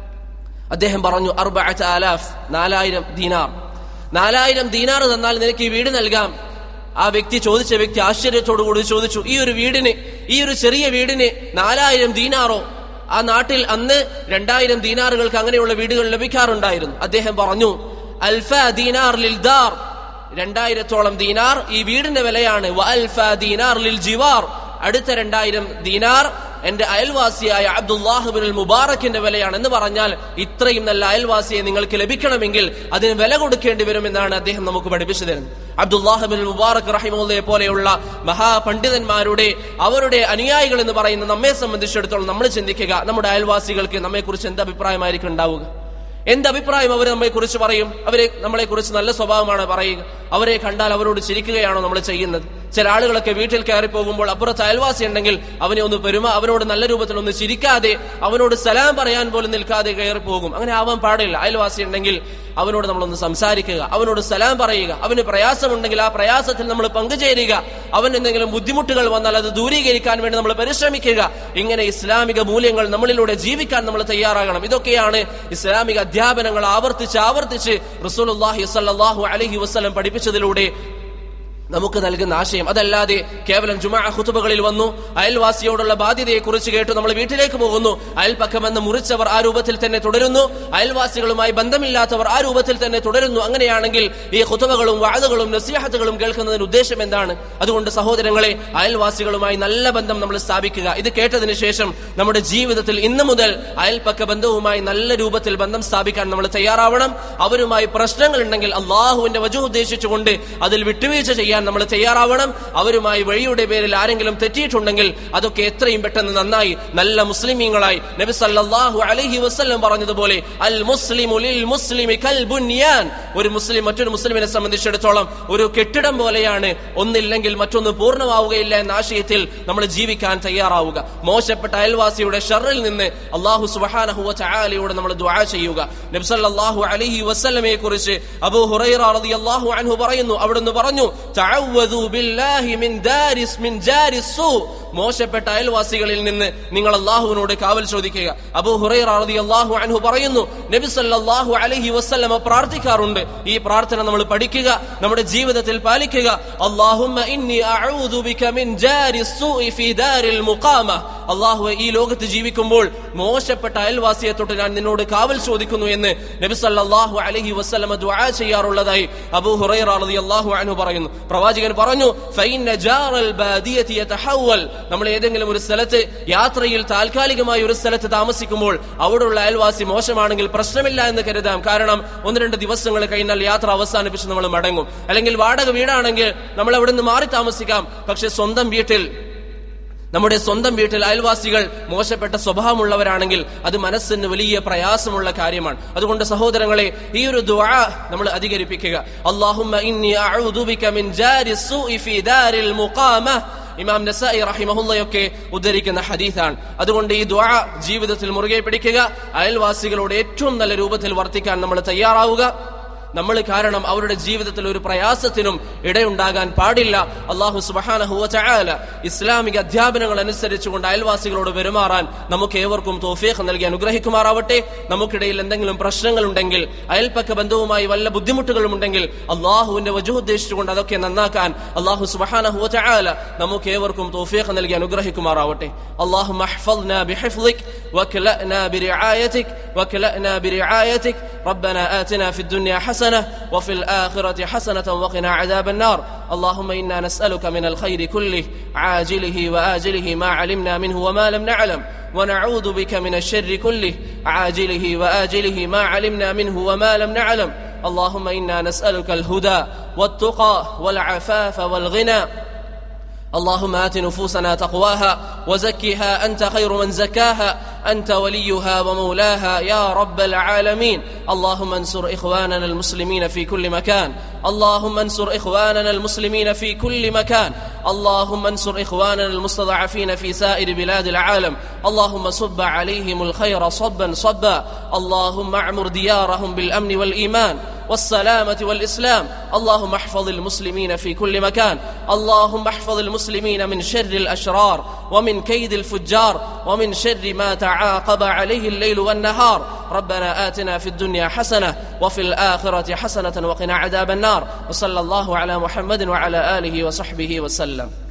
അദ്ദേഹം പറഞ്ഞു അർബഅത്ത് ആലാഫ് നാലായിരം ദീനാർ നാലായിരം ദീനാർ തന്നാൽ നിനക്ക് ഈ വീട് നൽകാം ആ വ്യക്തി ചോദിച്ച വ്യക്തി ആശ്ചര്യത്തോടു കൂടി ചോദിച്ചു ഈ ഒരു വീടിന് ഈ ഒരു ചെറിയ വീടിന് നാലായിരം ദീനാറോ ആ നാട്ടിൽ അന്ന് രണ്ടായിരം ദീനാറുകൾക്ക് അങ്ങനെയുള്ള വീടുകൾ ലഭിക്കാറുണ്ടായിരുന്നു അദ്ദേഹം പറഞ്ഞു അൽഫ ദീനാർ ലിൽ ദാർ രണ്ടായിരത്തോളം ദീനാർ ഈ വീടിന്റെ വിലയാണ് വ അൽഫ ദീനാർ ലിൽ ജിവാർ അടുത്ത രണ്ടായിരം ദീനാർ എന്റെ അയൽവാസിയായ അബ്ദുല്ലാഹുബിൻ മുബാറക്കിന്റെ വിലയാണ് എന്ന് പറഞ്ഞാൽ ഇത്രയും നല്ല അയൽവാസിയെ നിങ്ങൾക്ക് ലഭിക്കണമെങ്കിൽ അതിന് വില കൊടുക്കേണ്ടി വരുമെന്നാണ് അദ്ദേഹം നമുക്ക് പഠിപ്പിച്ചു തരുന്നത് അബ്ദുല്ലാഹുബിൻ മുബാറക് റഹിമുള്ളയെ പോലെയുള്ള മഹാപണ്ഡിതന്മാരുടെ അവരുടെ അനുയായികൾ എന്ന് പറയുന്ന നമ്മെ സംബന്ധിച്ചിടത്തോളം നമ്മൾ ചിന്തിക്കുക നമ്മുടെ അയൽവാസികൾക്ക് നമ്മെക്കുറിച്ച് എന്ത് അഭിപ്രായമായിരിക്കും ഉണ്ടാവുക എന്ത് അഭിപ്രായം അവർ നമ്മെ കുറിച്ച് പറയും അവരെ നമ്മളെ കുറിച്ച് നല്ല സ്വഭാവമാണ് പറയുക അവരെ കണ്ടാൽ അവരോട് ചിരിക്കുകയാണോ നമ്മൾ ചെയ്യുന്നത് ചില ആളുകളൊക്കെ വീട്ടിൽ കയറി പോകുമ്പോൾ അപ്പുറത്ത് അയൽവാസി ഉണ്ടെങ്കിൽ അവനെ ഒന്ന് പെരുമ അവനോട് നല്ല രൂപത്തിൽ ഒന്ന് ചിരിക്കാതെ അവനോട് സലാം പറയാൻ പോലും നിൽക്കാതെ കയറി പോകും അങ്ങനെ ആവാൻ പാടില്ല അയൽവാസി ഉണ്ടെങ്കിൽ അവനോട് നമ്മളൊന്ന് സംസാരിക്കുക അവനോട് സലാം പറയുക അവന് പ്രയാസമുണ്ടെങ്കിൽ ആ പ്രയാസത്തിൽ നമ്മൾ പങ്കുചേരുക അവൻ എന്തെങ്കിലും ബുദ്ധിമുട്ടുകൾ വന്നാൽ അത് ദൂരീകരിക്കാൻ വേണ്ടി നമ്മൾ പരിശ്രമിക്കുക ഇങ്ങനെ ഇസ്ലാമിക മൂല്യങ്ങൾ നമ്മളിലൂടെ ജീവിക്കാൻ നമ്മൾ തയ്യാറാകണം ഇതൊക്കെയാണ് ഇസ്ലാമിക അധ്യാപനങ്ങൾ ആവർത്തിച്ച് ആവർത്തിച്ച് റസൂലുള്ളാഹി സ്വല്ലല്ലാഹു അലൈഹി വസല്ലം പഠിപ്പിച്ചതിലൂടെ നമുക്ക് നൽകുന്ന ആശയം അതല്ലാതെ കേവലം ജുമാ ഖുതുബകളിൽ വന്നു അയൽവാസിയോടുള്ള ബാധ്യതയെ കുറിച്ച് കേട്ടു നമ്മൾ വീട്ടിലേക്ക് പോകുന്നു അയൽപക്കമെന്ന് മുറിച്ചവർ ആ രൂപത്തിൽ തന്നെ തുടരുന്നു അയൽവാസികളുമായി ബന്ധമില്ലാത്തവർ ആ രൂപത്തിൽ തന്നെ തുടരുന്നു അങ്ങനെയാണെങ്കിൽ ഈ ഖുതുബകളും വാഴുകളും നസീഹത്തുകളും കേൾക്കുന്നതിന് ഉദ്ദേശം എന്താണ് അതുകൊണ്ട് സഹോദരങ്ങളെ അയൽവാസികളുമായി നല്ല ബന്ധം നമ്മൾ സ്ഥാപിക്കുക ഇത് കേട്ടതിന് ശേഷം നമ്മുടെ ജീവിതത്തിൽ ഇന്നു മുതൽ അയൽപക്ക ബന്ധവുമായി നല്ല രൂപത്തിൽ ബന്ധം സ്ഥാപിക്കാൻ നമ്മൾ തയ്യാറാവണം അവരുമായി പ്രശ്നങ്ങൾ ഉണ്ടെങ്കിൽ അള്ളാഹുവിന്റെ വജു ഉദ്ദേശിച്ചുകൊണ്ട് അതിൽ വിട്ടുവീഴ്ച ചെയ്യാൻ നമ്മൾ തയ്യാറാവണം അവരുമായി വഴിയുടെ പേരിൽ ആരെങ്കിലും തെറ്റിയിട്ടുണ്ടെങ്കിൽ അതൊക്കെ എത്രയും പെട്ടെന്ന് നന്നായി നല്ല മുസ്ലിമീങ്ങളായി നബി സല്ലല്ലാഹു അലൈഹി വസല്ലം പറഞ്ഞതുപോലെ അൽ മുസ്ലിമു ലിൽ മുസ്ലിമി കൽ ബുൻയാൻ ഒരു മുസ്ലിം മറ്റൊരു മുസ്ലിമിനെ സംബന്ധിച്ചിടത്തോളം ഒരു കെട്ടിടം പോലെയാണ് ഒന്നില്ലെങ്കിൽ മറ്റൊന്ന് പൂർണ്ണമാവുകയില്ല എന്ന ആശയത്തിൽ നമ്മൾ ജീവിക്കാൻ തയ്യാറാവുക മോശപ്പെട്ട അയൽവാസിയുടെ ഷറിൽ നിന്ന് അള്ളാഹു സുബ്ഹാനഹു വ തആലയോട് നമ്മൾ ദുആ ചെയ്യുക നബി സല്ലല്ലാഹു അലൈഹി വസല്ലമയെ കുറിച്ച് അബൂ ഹുറൈറ റളിയല്ലാഹു അൻഹു പറയുന്നു അവിടുന്ന് പറഞ്ഞു തഅവ്വദു ബില്ലാഹി മിൻ ദാരിസ് മിൻ ജാരിസ് സൂ മോശപ്പെട്ട അയൽവാസികളിൽ നിന്ന് നിങ്ങൾ അള്ളാഹുവിനോട് കാവൽ ചോദിക്കുക അബൂ ഹുറൈറ റളിയല്ലാഹു അൻഹു പറയുന്നു നബി സല്ലല്ലാഹു അലൈഹി വസല്ലമ പ്രാർത്ഥിക്കാറുണ്ട് ഈ പ്രാർത്ഥന നമ്മൾ പഠിക്കുക നമ്മുടെ ജീവിതത്തിൽ പാലിക്കുക അല്ലാഹുമ്മ ഇന്നി അഊദു ബിക മിൻ ജാരിസ് സൂഇ ഫീ ദാരിൽ മുഖാമ അള്ളാഹു ഈ ലോകത്ത് ജീവിക്കുമ്പോൾ മോശപ്പെട്ട അയൽവാസിയെ തൊട്ട് ഞാൻ നിന്നോട് കാവൽ ചോദിക്കുന്നു എന്ന് നബി സല്ലല്ലാഹു അലൈഹി വസല്ലമ ദുആ ചെയ്യാറുള്ളതായി അബൂ ഹുറൈറ റളിയല്ലാഹു അൻഹു പറയുന്നു പ്രവാചകൻ പറഞ്ഞു ഫൈന ജാറൽ ബാദിയതി യതഹവൽ നമ്മൾ ഏതെങ്കിലും ഒരു സ്ഥലത്ത് യാത്രയിൽ താൽക്കാലികമായി ഒരു സ്ഥലത്ത് താമസിക്കുമ്പോൾ അവിടെയുള്ള അയൽവാസി മോശമാണെങ്കിൽ പ്രശ്നമില്ല എന്ന് കരുതാം കാരണം ഒന്ന് രണ്ട് ദിവസങ്ങൾ കഴിഞ്ഞാൽ യാത്ര അവസാനിപ്പിച്ച് നമ്മൾ മടങ്ങും അല്ലെങ്കിൽ വാടക വീടാണെങ്കിൽ നമ്മൾ അവിടെ നിന്ന് മാറി താമസിക്കാം പക്ഷെ സ്വന്തം വീട്ടിൽ നമ്മുടെ സ്വന്തം വീട്ടിൽ അയൽവാസികൾ മോശപ്പെട്ട സ്വഭാവമുള്ളവരാണെങ്കിൽ അത് മനസ്സിന് വലിയ പ്രയാസമുള്ള കാര്യമാണ് അതുകൊണ്ട് സഹോദരങ്ങളെ ഈ ഒരു ദുആ നമ്മൾ അധികരിപ്പിക്കുക അല്ലാഹുമ്മ ഇന്നി അഊദു ബിക മിൻ ജാരി സൂഇ ഫീ ദാരിൽ മുഖാമ ഇമാം നസായി റഹിമഹുല്ലയൊക്കെ ഉദ്ധരിക്കുന്ന ഹദീസാണ് അതുകൊണ്ട് ഈ ദുആ ജീവിതത്തിൽ മുറുകെ പിടിക്കുക അയൽവാസികളോട് ഏറ്റവും നല്ല രൂപത്തിൽ വർത്തിക്കാൻ നമ്മൾ തയ്യാറാവുക നമ്മൾ കാരണം അവരുടെ ജീവിതത്തിൽ ഒരു പ്രയാസത്തിനും ഇടയുണ്ടാകാൻ പാടില്ല അള്ളാഹു സുബഹാനഹുവ ചായാല ഇസ്ലാമിക അധ്യാപനങ്ങൾ അനുസരിച്ചുകൊണ്ട് അയൽവാസികളോട് പെരുമാറാൻ നമുക്ക് ഏവർക്കും തോഫീഖ് നൽകി അനുഗ്രഹിക്കുമാറാവട്ടെ നമുക്കിടയിൽ എന്തെങ്കിലും പ്രശ്നങ്ങൾ ഉണ്ടെങ്കിൽ അയൽപ്പക്ക ബന്ധവുമായി വല്ല ബുദ്ധിമുട്ടുകളും ഉണ്ടെങ്കിൽ അള്ളാഹുവിന്റെ വജു ഉദ്ദേശിച്ചുകൊണ്ട് അതൊക്കെ നന്നാക്കാൻ അള്ളാഹു സുബഹാനഹുവ ചായാല നമുക്ക് ഏവർക്കും തോഫീഖ് നൽകി അനുഗ്രഹിക്കുമാറാവട്ടെ അള്ളാഹു بحفظك وكلأنا برعايتك وكلأنا برعايتك ربنا آتنا في الدنيا حسنة وفي الآخرة حسنة وقنا عذاب النار اللهم إنا نسألك من الخير كله عاجله وآجله ما علمنا منه وما لم نعلم ونعوذ بك من الشر كله عاجله وآجله ما علمنا منه وما لم نعلم اللهم إنا نسألك الهدى والتقى والعفاف والغنى اللهم آت نفوسنا تقواها وزكها أنت خير من زكاها أنت وليها ومولاها يا رب العالمين اللهم انصر إخواننا المسلمين في كل مكان اللهم انصر إخواننا المسلمين في كل مكان اللهم انصر إخواننا المستضعفين في سائر بلاد العالم اللهم صب عليهم الخير صبا صبا اللهم اعمر ديارهم بالأمن والإيمان والسلامة والإسلام اللهم احفظ المسلمين في كل مكان اللهم احفظ المسلمين من شر الأشرار ومن كيد الفجار ومن شر ما تعاقب عليه الليل والنهار ربنا آتنا في الدنيا حسنة وفي الآخرة حسنة وقنا عذاب النار وصلى الله على محمد وعلى آله وصحبه وسلم